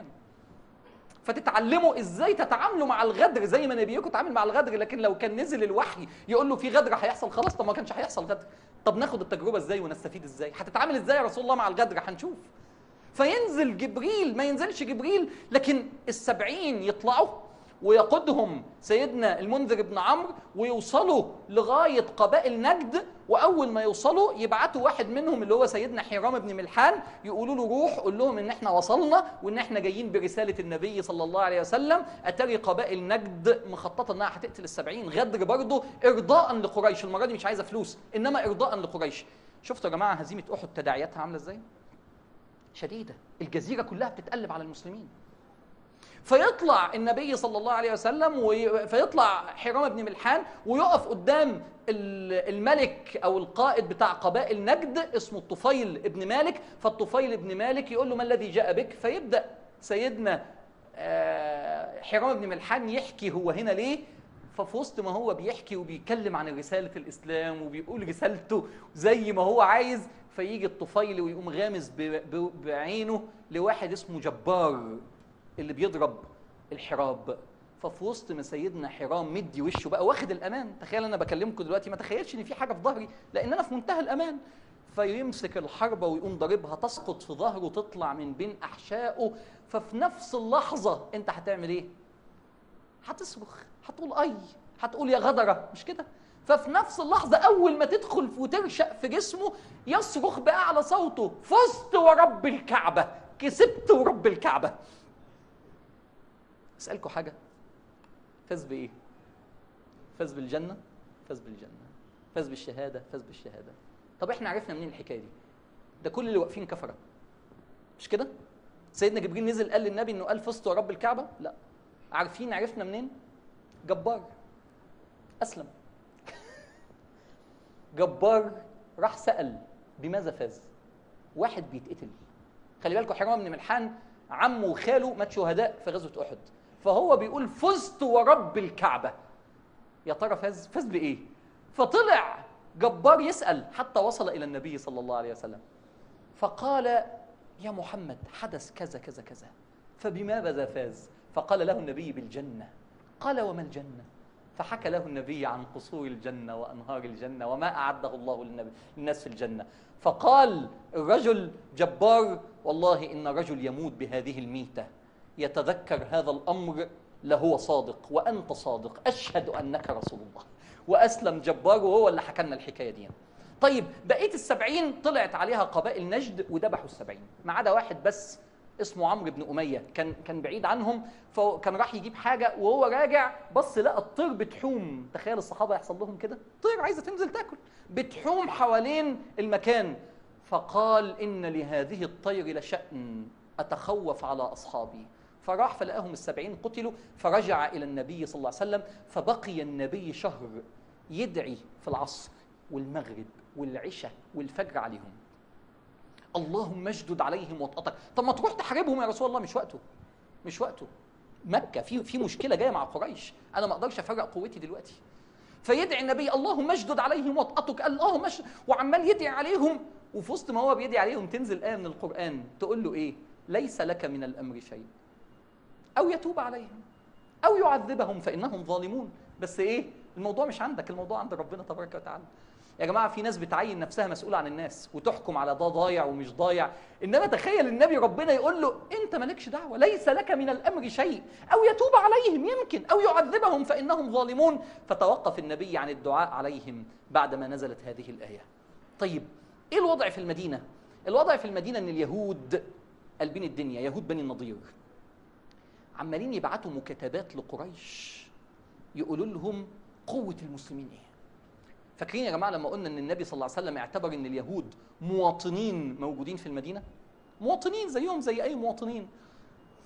فتتعلموا ازاي تتعاملوا مع الغدر زي ما نبيكم اتعامل مع الغدر لكن لو كان نزل الوحي يقول له في غدر هيحصل خلاص طب ما كانش هيحصل غدر طب ناخد التجربه ازاي ونستفيد ازاي هتتعامل ازاي يا رسول الله مع الغدر هنشوف فينزل جبريل ما ينزلش جبريل لكن السبعين يطلعوا ويقودهم سيدنا المنذر بن عمرو ويوصلوا لغايه قبائل نجد واول ما يوصلوا يبعتوا واحد منهم اللي هو سيدنا حرام بن ملحان يقولوا له روح قول لهم ان احنا وصلنا وان احنا جايين برساله النبي صلى الله عليه وسلم اتاري قبائل نجد مخططه انها هتقتل السبعين غدر برضه ارضاء لقريش المره دي مش عايزه فلوس انما ارضاء لقريش شفتوا يا جماعه هزيمه احد تداعياتها عامله ازاي؟ شديده الجزيره كلها بتتقلب على المسلمين فيطلع النبي صلى الله عليه وسلم وي... فيطلع حرام بن ملحان ويقف قدام الملك او القائد بتاع قبائل نجد اسمه الطفيل ابن مالك فالطفيل ابن مالك يقول له ما الذي جاء بك فيبدا سيدنا حرام بن ملحان يحكي هو هنا ليه ففي وسط ما هو بيحكي وبيتكلم عن رساله الاسلام وبيقول رسالته زي ما هو عايز فيجي الطفيل ويقوم غامز بعينه لواحد اسمه جبار اللي بيضرب الحراب ففي وسط ما سيدنا حرام مدي وشه بقى واخد الامان تخيل انا بكلمكم دلوقتي ما تخيلش ان في حاجه في ظهري لان انا في منتهى الامان فيمسك الحربة ويقوم ضاربها تسقط في ظهره تطلع من بين أحشائه ففي نفس اللحظة أنت هتعمل إيه؟ هتصرخ هتقول أي هتقول يا غدرة مش كده؟ ففي نفس اللحظة أول ما تدخل وترشق في جسمه يصرخ بأعلى صوته فزت ورب الكعبة كسبت ورب الكعبة أسألكم حاجة فاز بإيه؟ فاز بالجنة فاز بالجنة فاز بالشهادة فاز بالشهادة طب احنا عرفنا منين الحكاية دي؟ ده كل اللي واقفين كفرة مش كده؟ سيدنا جبريل نزل قال للنبي انه قال فزت ورب الكعبة؟ لا عارفين عرفنا منين؟ جبار أسلم جبار راح سأل بماذا فاز؟ واحد بيتقتل خلي بالكم حرام بن ملحان عمه وخاله مات شهداء في غزوة أحد فهو بيقول فزت ورب الكعبة يا ترى فاز فاز بإيه؟ فطلع جبار يسأل حتى وصل إلى النبي صلى الله عليه وسلم فقال يا محمد حدث كذا كذا كذا فبماذا فاز؟ فقال له النبي بالجنة قال وما الجنة؟ فحكى له النبي عن قصور الجنة وأنهار الجنة وما أعده الله للنبي للناس في الجنة فقال الرجل جبار والله إن رجل يموت بهذه الميتة يتذكر هذا الأمر لهو صادق وأنت صادق أشهد أنك رسول الله وأسلم جبار وهو اللي حكى لنا الحكاية دي طيب بقية السبعين طلعت عليها قبائل نجد وذبحوا السبعين ما عدا واحد بس اسمه عمرو بن أمية كان كان بعيد عنهم فكان راح يجيب حاجة وهو راجع بص لقى الطير بتحوم تخيل الصحابة يحصل لهم كده طير عايزة تنزل تاكل بتحوم حوالين المكان فقال إن لهذه الطير لشأن أتخوف على أصحابي فراح فلقاهم السبعين قتلوا فرجع إلى النبي صلى الله عليه وسلم فبقي النبي شهر يدعي في العصر والمغرب والعشاء والفجر عليهم اللهم اشدد عليهم وطأتك طب ما تروح تحاربهم يا رسول الله مش وقته مش وقته مكة في في مشكلة جاية مع قريش أنا ما أقدرش أفرق قوتي دلوقتي فيدعي النبي اللهم اشدد عليهم وطأتك اللهم اشدد وعمال يدعي عليهم وفي وسط ما هو بيدعي عليهم تنزل آية من القرآن تقول له إيه ليس لك من الأمر شيء أو يتوب عليهم أو يعذبهم فإنهم ظالمون بس إيه الموضوع مش عندك الموضوع عند ربنا تبارك وتعالى يا جماعه في ناس بتعين نفسها مسؤوله عن الناس وتحكم على ده ضايع ومش ضايع انما تخيل النبي ربنا يقول له انت مالكش دعوه ليس لك من الامر شيء او يتوب عليهم يمكن او يعذبهم فانهم ظالمون فتوقف النبي عن الدعاء عليهم بعدما نزلت هذه الايه طيب ايه الوضع في المدينه الوضع في المدينه ان اليهود قلبين الدنيا يهود بني النضير عمالين يبعتوا مكاتبات لقريش يقولوا لهم قوه المسلمين ايه فاكرين يا جماعه لما قلنا ان النبي صلى الله عليه وسلم اعتبر ان اليهود مواطنين موجودين في المدينه مواطنين زيهم زي اي مواطنين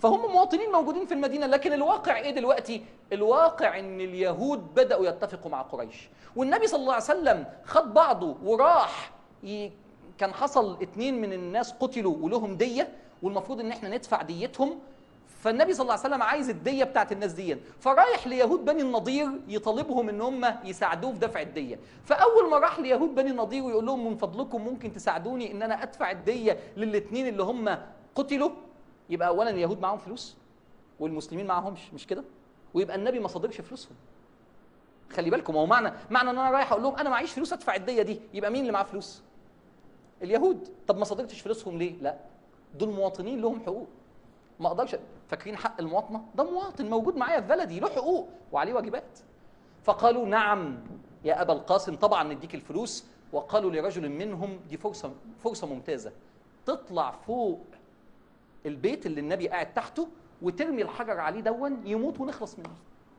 فهم مواطنين موجودين في المدينه لكن الواقع ايه دلوقتي الواقع ان اليهود بداوا يتفقوا مع قريش والنبي صلى الله عليه وسلم خد بعضه وراح ي... كان حصل اتنين من الناس قتلوا ولهم ديه والمفروض ان احنا ندفع ديتهم فالنبي صلى الله عليه وسلم عايز الديه بتاعت الناس دي فرايح ليهود بني النضير يطالبهم ان هم يساعدوه في دفع الديه فاول ما راح ليهود بني النضير ويقول لهم من فضلكم ممكن تساعدوني ان انا ادفع الديه للاثنين اللي هم قتلوا يبقى اولا اليهود معاهم فلوس والمسلمين معاهمش مش كده ويبقى النبي ما صادرش فلوسهم خلي بالكم هو معنى معنى ان انا رايح اقول لهم انا معيش فلوس ادفع الديه دي يبقى مين اللي معاه فلوس اليهود طب ما صادرتش فلوسهم ليه لا دول مواطنين لهم حقوق ما اقدرش فاكرين حق المواطنه ده مواطن موجود معايا في بلدي له حقوق وعليه واجبات فقالوا نعم يا ابا القاسم طبعا نديك الفلوس وقالوا لرجل منهم دي فرصه فرصه ممتازه تطلع فوق البيت اللي النبي قاعد تحته وترمي الحجر عليه دون يموت ونخلص منه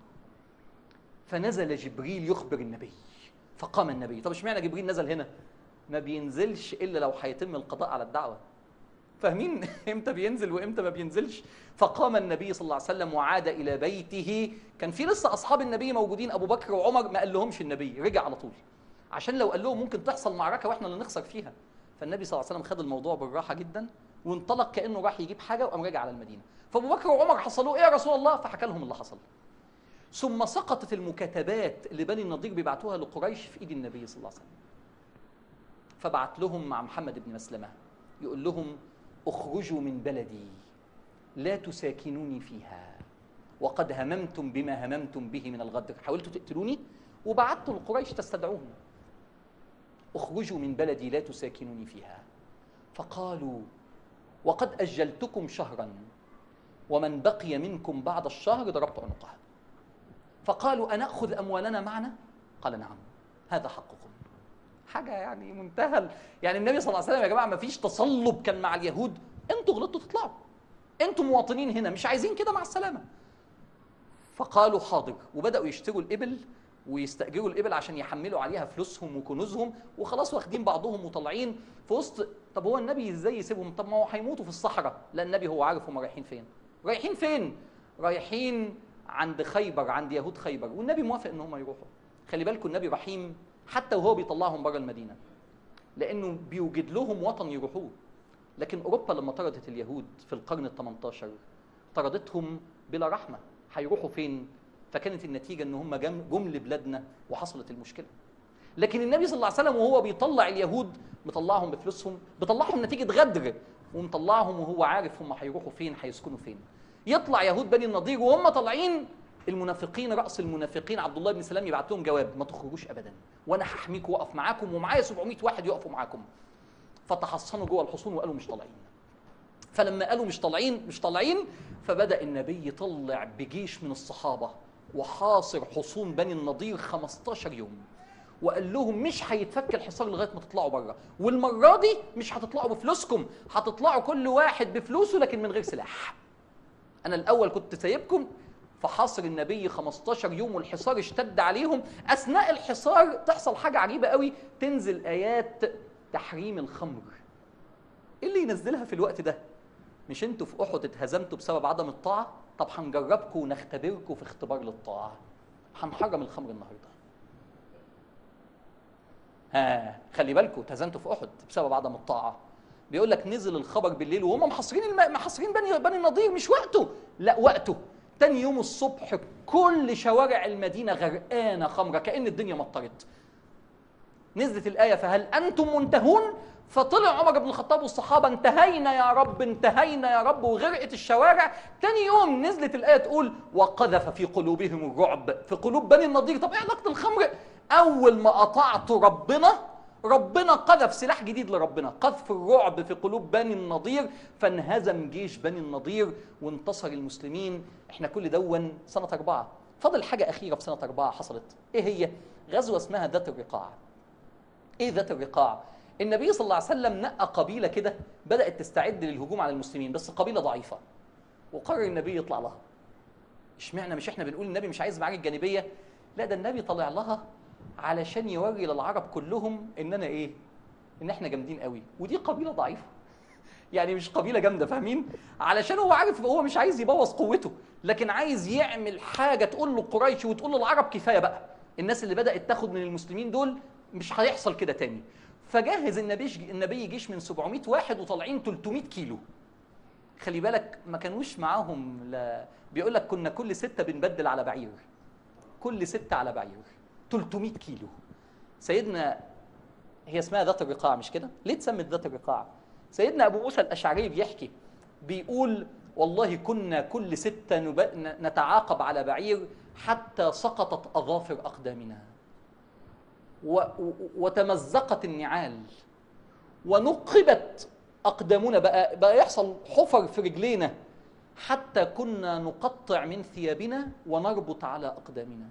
فنزل جبريل يخبر النبي فقام النبي طب اشمعنى جبريل نزل هنا ما بينزلش الا لو هيتم القضاء على الدعوه فاهمين امتى بينزل وامتى ما بينزلش فقام النبي صلى الله عليه وسلم وعاد الى بيته كان في لسه اصحاب النبي موجودين ابو بكر وعمر ما قال لهمش النبي رجع على طول عشان لو قال لهم ممكن تحصل معركه واحنا اللي نخسر فيها فالنبي صلى الله عليه وسلم خد الموضوع بالراحه جدا وانطلق كانه راح يجيب حاجه وقام راجع على المدينه فابو بكر وعمر حصلوا ايه يا رسول الله فحكى لهم اللي حصل ثم سقطت المكاتبات اللي بني النضير بيبعتوها لقريش في ايد النبي صلى الله عليه وسلم فبعت لهم مع محمد بن مسلمه يقول لهم اخرجوا من بلدي لا تساكنوني فيها وقد هممتم بما هممتم به من الغدر حاولتوا تقتلوني وبعثت لقريش تستدعوهم اخرجوا من بلدي لا تساكنوني فيها فقالوا وقد اجلتكم شهرا ومن بقي منكم بعد الشهر ضربت عنقه فقالوا اناخذ اموالنا معنا قال نعم هذا حقكم حاجه يعني منتهى يعني النبي صلى الله عليه وسلم يا جماعه ما فيش تصلب كان مع اليهود انتوا غلطتوا تطلعوا انتوا مواطنين هنا مش عايزين كده مع السلامه فقالوا حاضر وبداوا يشتروا الابل ويستاجروا الابل عشان يحملوا عليها فلوسهم وكنوزهم وخلاص واخدين بعضهم وطالعين في وسط طب هو النبي ازاي يسيبهم طب ما هو هيموتوا في الصحراء لا النبي هو عارف هم رايحين فين رايحين فين رايحين عند خيبر عند يهود خيبر والنبي موافق ان هم يروحوا خلي بالكم النبي رحيم حتى وهو بيطلعهم بره المدينه لانه بيوجد لهم وطن يروحوه لكن اوروبا لما طردت اليهود في القرن ال 18 طردتهم بلا رحمه هيروحوا فين فكانت النتيجه ان هم جم جم لبلادنا وحصلت المشكله لكن النبي صلى الله عليه وسلم وهو بيطلع اليهود مطلعهم بفلوسهم بيطلعهم نتيجه غدر ومطلعهم وهو عارف هم هيروحوا فين هيسكنوا فين يطلع يهود بني النضير وهم طالعين المنافقين راس المنافقين عبد الله بن سلام يبعت لهم جواب ما تخرجوش ابدا وانا هحميكم واقف معاكم ومعايا 700 واحد يقفوا معاكم فتحصنوا جوه الحصون وقالوا مش طالعين فلما قالوا مش طالعين مش طالعين فبدا النبي يطلع بجيش من الصحابه وحاصر حصون بني النضير 15 يوم وقال لهم مش هيتفك الحصار لغايه ما تطلعوا بره والمره دي مش هتطلعوا بفلوسكم هتطلعوا كل واحد بفلوسه لكن من غير سلاح انا الاول كنت سايبكم فحاصر النبي 15 يوم والحصار اشتد عليهم اثناء الحصار تحصل حاجه عجيبه قوي تنزل ايات تحريم الخمر ايه اللي ينزلها في الوقت ده مش انتوا في احد اتهزمتوا بسبب عدم الطاعه طب هنجربكم ونختبركم في اختبار للطاعه هنحرم الخمر النهارده ها خلي بالكم اتهزمتوا في احد بسبب عدم الطاعه بيقول لك نزل الخبر بالليل وهم محاصرين الم... محاصرين بني بني النضير مش وقته لا وقته تاني يوم الصبح كل شوارع المدينه غرقانه خمره كان الدنيا مطرت نزلت الايه فهل انتم منتهون فطلع عمر بن الخطاب والصحابه انتهينا يا رب انتهينا يا رب وغرقت الشوارع تاني يوم نزلت الايه تقول وقذف في قلوبهم الرعب في قلوب بني النضير طب ايه علاقه الخمر اول ما قطعت ربنا ربنا قذف سلاح جديد لربنا قذف الرعب في قلوب بني النضير فانهزم جيش بني النضير وانتصر المسلمين احنا كل دون سنة أربعة فضل حاجة أخيرة في سنة أربعة حصلت إيه هي؟ غزوة اسمها ذات الرقاع إيه ذات الرقاع؟ النبي صلى الله عليه وسلم نقى قبيلة كده بدأت تستعد للهجوم على المسلمين بس قبيلة ضعيفة وقرر النبي يطلع لها اشمعنى مش احنا بنقول النبي مش عايز معارك جانبية لا ده النبي طلع لها علشان يوري للعرب كلهم ان انا ايه ان احنا جامدين قوي ودي قبيله ضعيفه يعني مش قبيله جامده فاهمين علشان هو عارف هو مش عايز يبوظ قوته لكن عايز يعمل حاجه تقول له قريش وتقول له العرب كفايه بقى الناس اللي بدات تاخد من المسلمين دول مش هيحصل كده تاني فجهز النبي النبي جيش من 700 واحد وطالعين 300 كيلو خلي بالك ما كانوش معاهم لا بيقول لك كنا كل ستة بنبدل على بعير كل ستة على بعير 300 كيلو سيدنا هي اسمها ذات الرقاع مش كده ليه اتسمت ذات الرقاع سيدنا ابو موسى الاشعري بيحكي بيقول والله كنا كل ستة نب... نتعاقب على بعير حتى سقطت اظافر اقدامنا و... و... وتمزقت النعال ونقبت اقدامنا بقى بقى يحصل حفر في رجلينا حتى كنا نقطع من ثيابنا ونربط على اقدامنا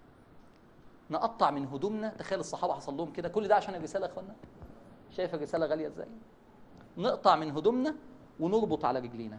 نقطع من هدومنا تخيل الصحابه حصل لهم كده كل ده عشان الرساله يا اخوانا شايف الرساله غاليه ازاي نقطع من هدومنا ونربط على رجلينا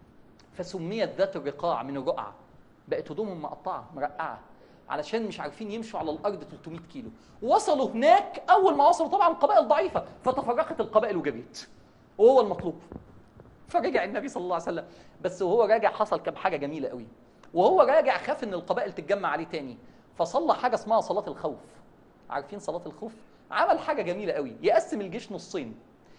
فسميت ذات الرقاع من الرقعه بقت هدومهم مقطعه مرقعه علشان مش عارفين يمشوا على الارض 300 كيلو وصلوا هناك اول ما وصلوا طبعا قبائل ضعيفه فتفرقت القبائل وجريت وهو المطلوب فرجع النبي صلى الله عليه وسلم بس وهو راجع حصل كم حاجه جميله قوي وهو راجع خاف ان القبائل تتجمع عليه تاني فصلى حاجه اسمها صلاه الخوف عارفين صلاه الخوف عمل حاجه جميله قوي يقسم الجيش نصين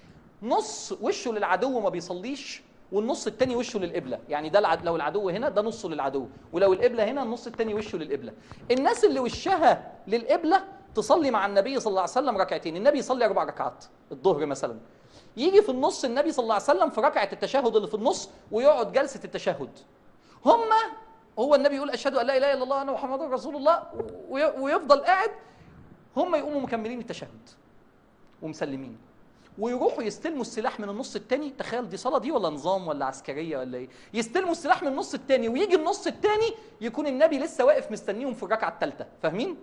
نص وشه للعدو ما بيصليش والنص التاني وشه للقبله يعني ده العد... لو العدو هنا ده نصه للعدو ولو القبله هنا النص التاني وشه للقبله الناس اللي وشها للقبله تصلي مع النبي صلى الله عليه وسلم ركعتين النبي يصلي اربع ركعات الظهر مثلا يجي في النص النبي صلى الله عليه وسلم في ركعه التشهد اللي في النص ويقعد جلسه التشهد هم هو النبي يقول اشهد ان لا اله الا الله انا محمد رسول الله ويفضل قاعد هم يقوموا مكملين التشهد ومسلمين ويروحوا يستلموا السلاح من النص الثاني تخيل دي صلاه دي ولا نظام ولا عسكريه ولا ايه يستلموا السلاح من النص الثاني ويجي النص الثاني يكون النبي لسه واقف مستنيهم في الركعه الثالثه فاهمين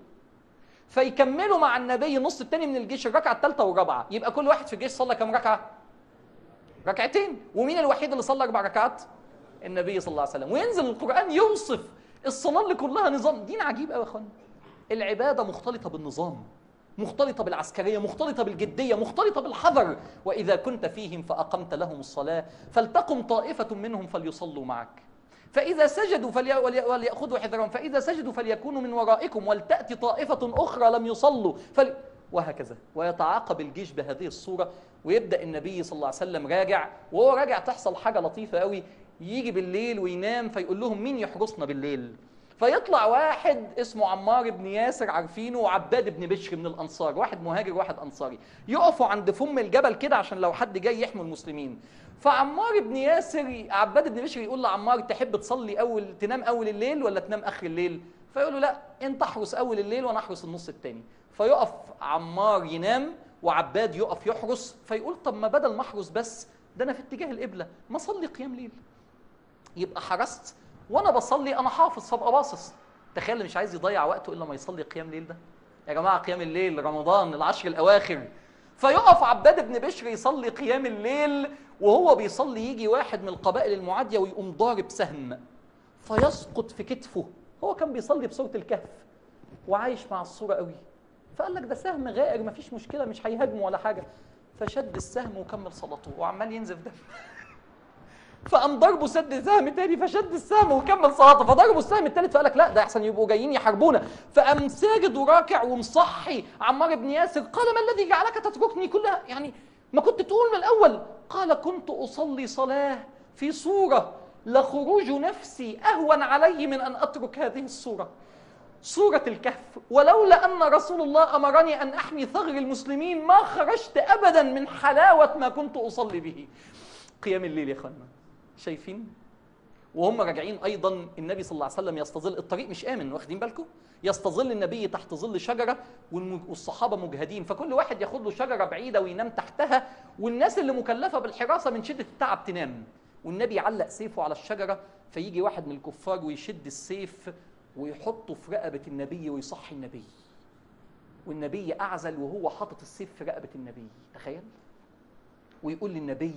فيكملوا مع النبي النص الثاني من الجيش الركعه الثالثه والرابعه يبقى كل واحد في الجيش صلى كم ركعه ركعتين ومين الوحيد اللي صلى اربع ركعات النبي صلى الله عليه وسلم وينزل القران يوصف الصلاه اللي كلها نظام دين عجيب قوي يا اخوانا العباده مختلطه بالنظام مختلطة بالعسكرية مختلطة بالجدية مختلطة بالحذر وإذا كنت فيهم فأقمت لهم الصلاة فلتقم طائفة منهم فليصلوا معك فإذا سجدوا فلي... وليأخذوا حذرهم فإذا سجدوا فليكونوا من ورائكم ولتأتي طائفة أخرى لم يصلوا فل... وهكذا ويتعاقب الجيش بهذه الصورة ويبدأ النبي صلى الله عليه وسلم راجع وهو راجع تحصل حاجة لطيفة قوي يجي بالليل وينام فيقول لهم مين يحرسنا بالليل فيطلع واحد اسمه عمار بن ياسر عارفينه وعباد بن بشر من الانصار واحد مهاجر واحد انصاري يقفوا عند فم الجبل كده عشان لو حد جاي يحمي المسلمين فعمار بن ياسر عباد بن بشر يقول لعمار تحب تصلي اول تنام اول الليل ولا تنام اخر الليل فيقول له لا انت احرس اول الليل وانا احرس النص الثاني فيقف عمار ينام وعباد يقف يحرس فيقول طب ما بدل ما احرس بس ده انا في اتجاه القبله ما اصلي قيام ليل يبقى حرست وانا بصلي انا حافظ فابقى باصص تخيل اللي مش عايز يضيع وقته الا ما يصلي قيام ليل ده يا جماعه قيام الليل رمضان العشر الاواخر فيقف عباد بن بشر يصلي قيام الليل وهو بيصلي يجي واحد من القبائل المعاديه ويقوم ضارب سهم فيسقط في كتفه هو كان بيصلي بسوره الكهف وعايش مع الصوره قوي فقال لك ده سهم غائر مفيش مشكله مش هيهاجمه ولا حاجه فشد السهم وكمل صلاته وعمال ينزف دم فقام ضربه سد سهم تاني فشد السهم وكمل صلاته فضربوا السهم التالت فقال لك لا ده احسن يبقوا جايين يحاربونا فقام ساجد وراكع ومصحي عمار بن ياسر قال ما الذي جعلك تتركني كلها يعني ما كنت تقول من الاول قال كنت اصلي صلاه في صوره لخروج نفسي اهون علي من ان اترك هذه الصوره سورة الكهف ولولا أن رسول الله أمرني أن أحمي ثغر المسلمين ما خرجت أبدا من حلاوة ما كنت أصلي به قيام الليل يا أخوانا شايفين وهم راجعين ايضا النبي صلى الله عليه وسلم يستظل الطريق مش امن واخدين بالكم يستظل النبي تحت ظل شجره والصحابه مجهدين فكل واحد ياخد له شجره بعيده وينام تحتها والناس اللي مكلفه بالحراسه من شده التعب تنام والنبي علق سيفه على الشجره فيجي واحد من الكفار ويشد السيف ويحطه في رقبه النبي ويصحي النبي والنبي اعزل وهو حاطط السيف في رقبه النبي تخيل ويقول للنبي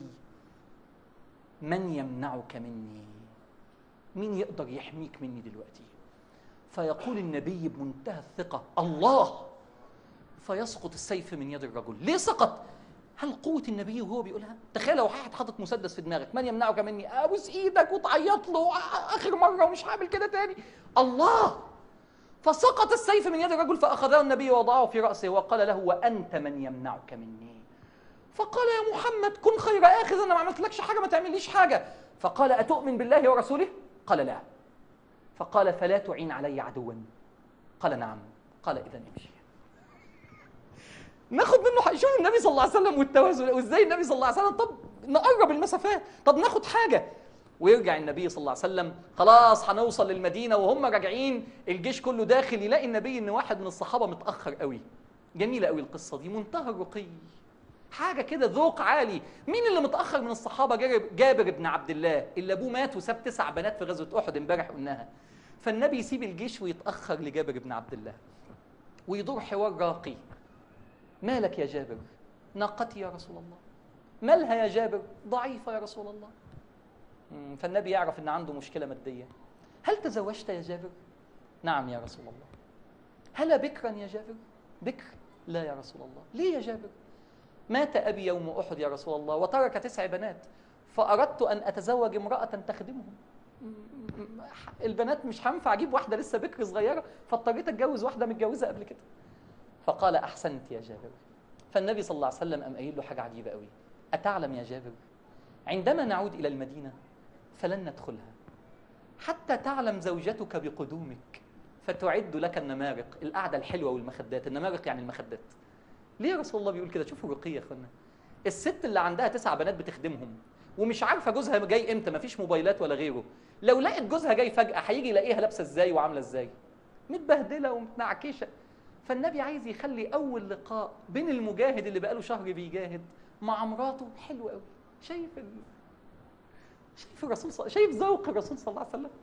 من يمنعك مني مين يقدر يحميك مني دلوقتي فيقول النبي بمنتهى الثقة الله فيسقط السيف من يد الرجل ليه سقط هل قوة النبي وهو بيقولها؟ تخيل لو واحد حاطط مسدس في دماغك من يمنعك مني؟ ابوس ايدك وتعيط له اخر مرة ومش هعمل كده تاني. الله فسقط السيف من يد الرجل فاخذه النبي ووضعه في راسه وقال له وانت من يمنعك مني. فقال يا محمد كن خير اخذ انا ما عملتلكش حاجة ما تعمليش حاجة. فقال اتؤمن بالله ورسوله؟ قال لا. فقال فلا تعين علي عدوا. قال نعم. قال اذا امشي. ناخد منه شوف النبي صلى الله عليه وسلم والتوازن وازاي النبي صلى الله عليه وسلم طب نقرب المسافات طب ناخد حاجه ويرجع النبي صلى الله عليه وسلم خلاص هنوصل للمدينه وهم راجعين الجيش كله داخل يلاقي النبي ان واحد من الصحابه متاخر قوي جميله قوي القصه دي منتهى الرقي حاجه كده ذوق عالي مين اللي متاخر من الصحابه جابر بن عبد الله اللي ابوه مات وساب تسع بنات في غزوه احد امبارح قلناها فالنبي يسيب الجيش ويتاخر لجابر بن عبد الله ويدور حوار راقي ما لك يا جابر ناقتي يا رسول الله مالها يا جابر ضعيفة يا رسول الله فالنبي يعرف أن عنده مشكلة مادية هل تزوجت يا جابر نعم يا رسول الله هل بكرا يا جابر بكر لا يا رسول الله ليه يا جابر مات أبي يوم أحد يا رسول الله وترك تسع بنات فأردت أن أتزوج امرأة تخدمهم البنات مش هينفع أجيب واحدة لسه بكر صغيرة فاضطريت أتجوز واحدة متجوزة قبل كده فقال أحسنت يا جابر فالنبي صلى الله عليه وسلم قام قايل له حاجة عجيبة قوي أتعلم يا جابر عندما نعود إلى المدينة فلن ندخلها حتى تعلم زوجتك بقدومك فتعد لك النمارق القعدة الحلوة والمخدات النمارق يعني المخدات ليه يا رسول الله بيقول كده شوفوا رقية يا اخوانا الست اللي عندها تسع بنات بتخدمهم ومش عارفه جوزها جاي امتى مفيش موبايلات ولا غيره لو لقت جوزها جاي فجاه هيجي يلاقيها لابسه ازاي وعامله ازاي متبهدله ومتنعكشه فالنبي عايز يخلي اول لقاء بين المجاهد اللي بقاله شهر بيجاهد مع مراته حلو قوي شايف ال... شايف الرسول صل... شايف ذوق الرسول صلى الله عليه وسلم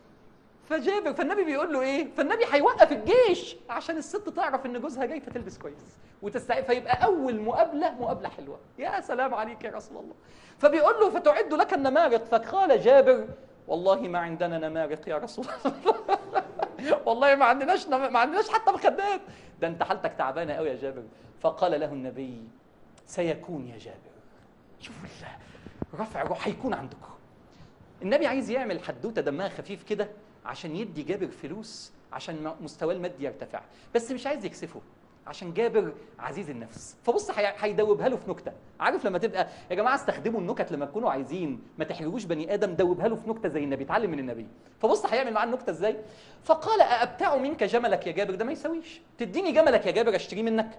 فجابر فالنبي بيقول له ايه فالنبي هيوقف الجيش عشان الست تعرف ان جوزها جاي فتلبس كويس وتستعد فيبقى اول مقابله مقابله حلوه يا سلام عليك يا رسول الله فبيقول له فتعد لك النمارق فقال جابر والله ما عندنا نمارق يا رسول الله والله ما عندناش ما عندناش حتى مخدات ده انت حالتك تعبانه قوي يا جابر فقال له النبي سيكون يا جابر شوفوا رفع روح هيكون عندكم النبي عايز يعمل حدوته دمها خفيف كده عشان يدي جابر فلوس عشان مستواه المادي يرتفع بس مش عايز يكسفه عشان جابر عزيز النفس فبص هيدوبها له في نكته عارف لما تبقى يا جماعه استخدموا النكت لما تكونوا عايزين ما تحرجوش بني ادم دوبها له في نكته زي النبي اتعلم من النبي فبص هيعمل معاه النكته ازاي فقال أأبتاع منك جملك يا جابر ده ما يساويش تديني جملك يا جابر اشتريه منك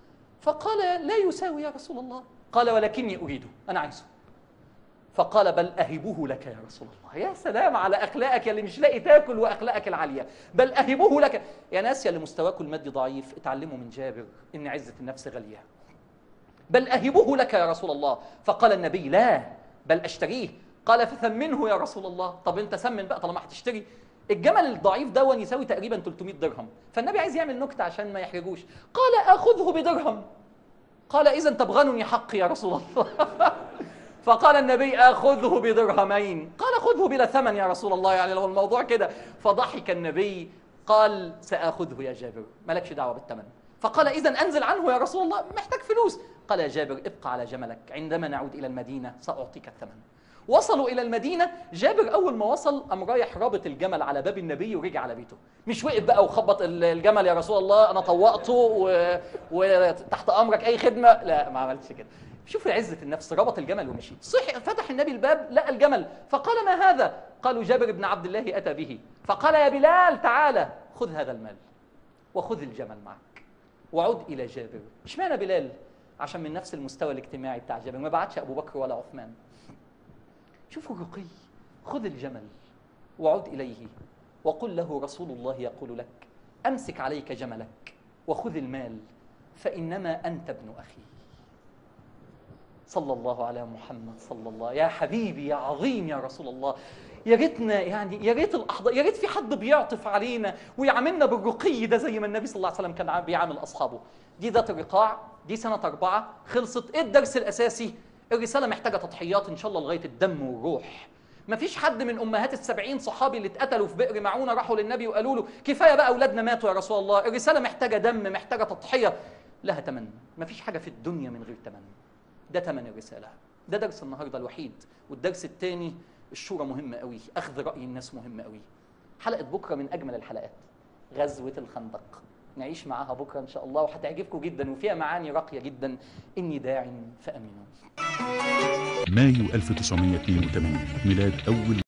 فقال لا يساوي يا رسول الله قال ولكني اريده انا عايزه فقال بل أهبه لك يا رسول الله يا سلام على أخلاقك يا اللي مش لاقي تاكل وأخلاقك العالية بل أهبه لك يا ناس يا اللي مستواكم المادي ضعيف اتعلموا من جابر إن عزة النفس غالية بل أهبه لك يا رسول الله فقال النبي لا بل أشتريه قال فثمنه يا رسول الله طب أنت ثمن بقى طالما هتشتري الجمل الضعيف ده يساوي تقريبا 300 درهم فالنبي عايز يعمل نكتة عشان ما يحرجوش قال أخذه بدرهم قال إذا تبغنني حقي يا رسول الله فقال النبي اخذه بدرهمين قال خذه بلا ثمن يا رسول الله يعني لو الموضوع كده فضحك النبي قال ساخذه يا جابر مالكش دعوه بالثمن فقال اذا انزل عنه يا رسول الله محتاج فلوس قال يا جابر ابقى على جملك عندما نعود الى المدينه ساعطيك الثمن وصلوا الى المدينه جابر اول ما وصل قام رايح رابط الجمل على باب النبي ورجع على بيته مش وقف بقى وخبط الجمل يا رسول الله انا طوقته و... وتحت امرك اي خدمه لا ما عملتش كده شوف عزة النفس ربط الجمل ومشي صح فتح النبي الباب لقى الجمل فقال ما هذا قالوا جابر بن عبد الله أتى به فقال يا بلال تعالى خذ هذا المال وخذ الجمل معك وعد إلى جابر اشمعنى بلال عشان من نفس المستوى الاجتماعي بتاع جابر ما بعتش أبو بكر ولا عثمان شوفوا الرقي خذ الجمل وعد إليه وقل له رسول الله يقول لك أمسك عليك جملك وخذ المال فإنما أنت ابن أخي صلى الله على محمد صلى الله يا حبيبي يا عظيم يا رسول الله يا ريتنا يعني يا ريت الاحضان يا ريت في حد بيعطف علينا ويعاملنا بالرقي ده زي ما النبي صلى الله عليه وسلم كان بيعامل اصحابه دي ذات الرقاع دي سنه اربعه خلصت ايه الدرس الاساسي الرساله محتاجه تضحيات ان شاء الله لغايه الدم والروح ما فيش حد من امهات السبعين صحابي اللي اتقتلوا في بئر معونه راحوا للنبي وقالوا له كفايه بقى اولادنا ماتوا يا رسول الله الرساله محتاجه دم محتاجه تضحيه لها ثمن ما فيش حاجه في الدنيا من غير ثمن ده ثمن الرساله ده درس النهارده الوحيد والدرس الثاني الشورى مهمه قوي اخذ راي الناس مهم قوي حلقه بكره من اجمل الحلقات غزوه الخندق نعيش معاها بكره ان شاء الله وهتعجبكم جدا وفيها معاني راقيه جدا اني داع فامنوا
مايو 1982 ميلاد أول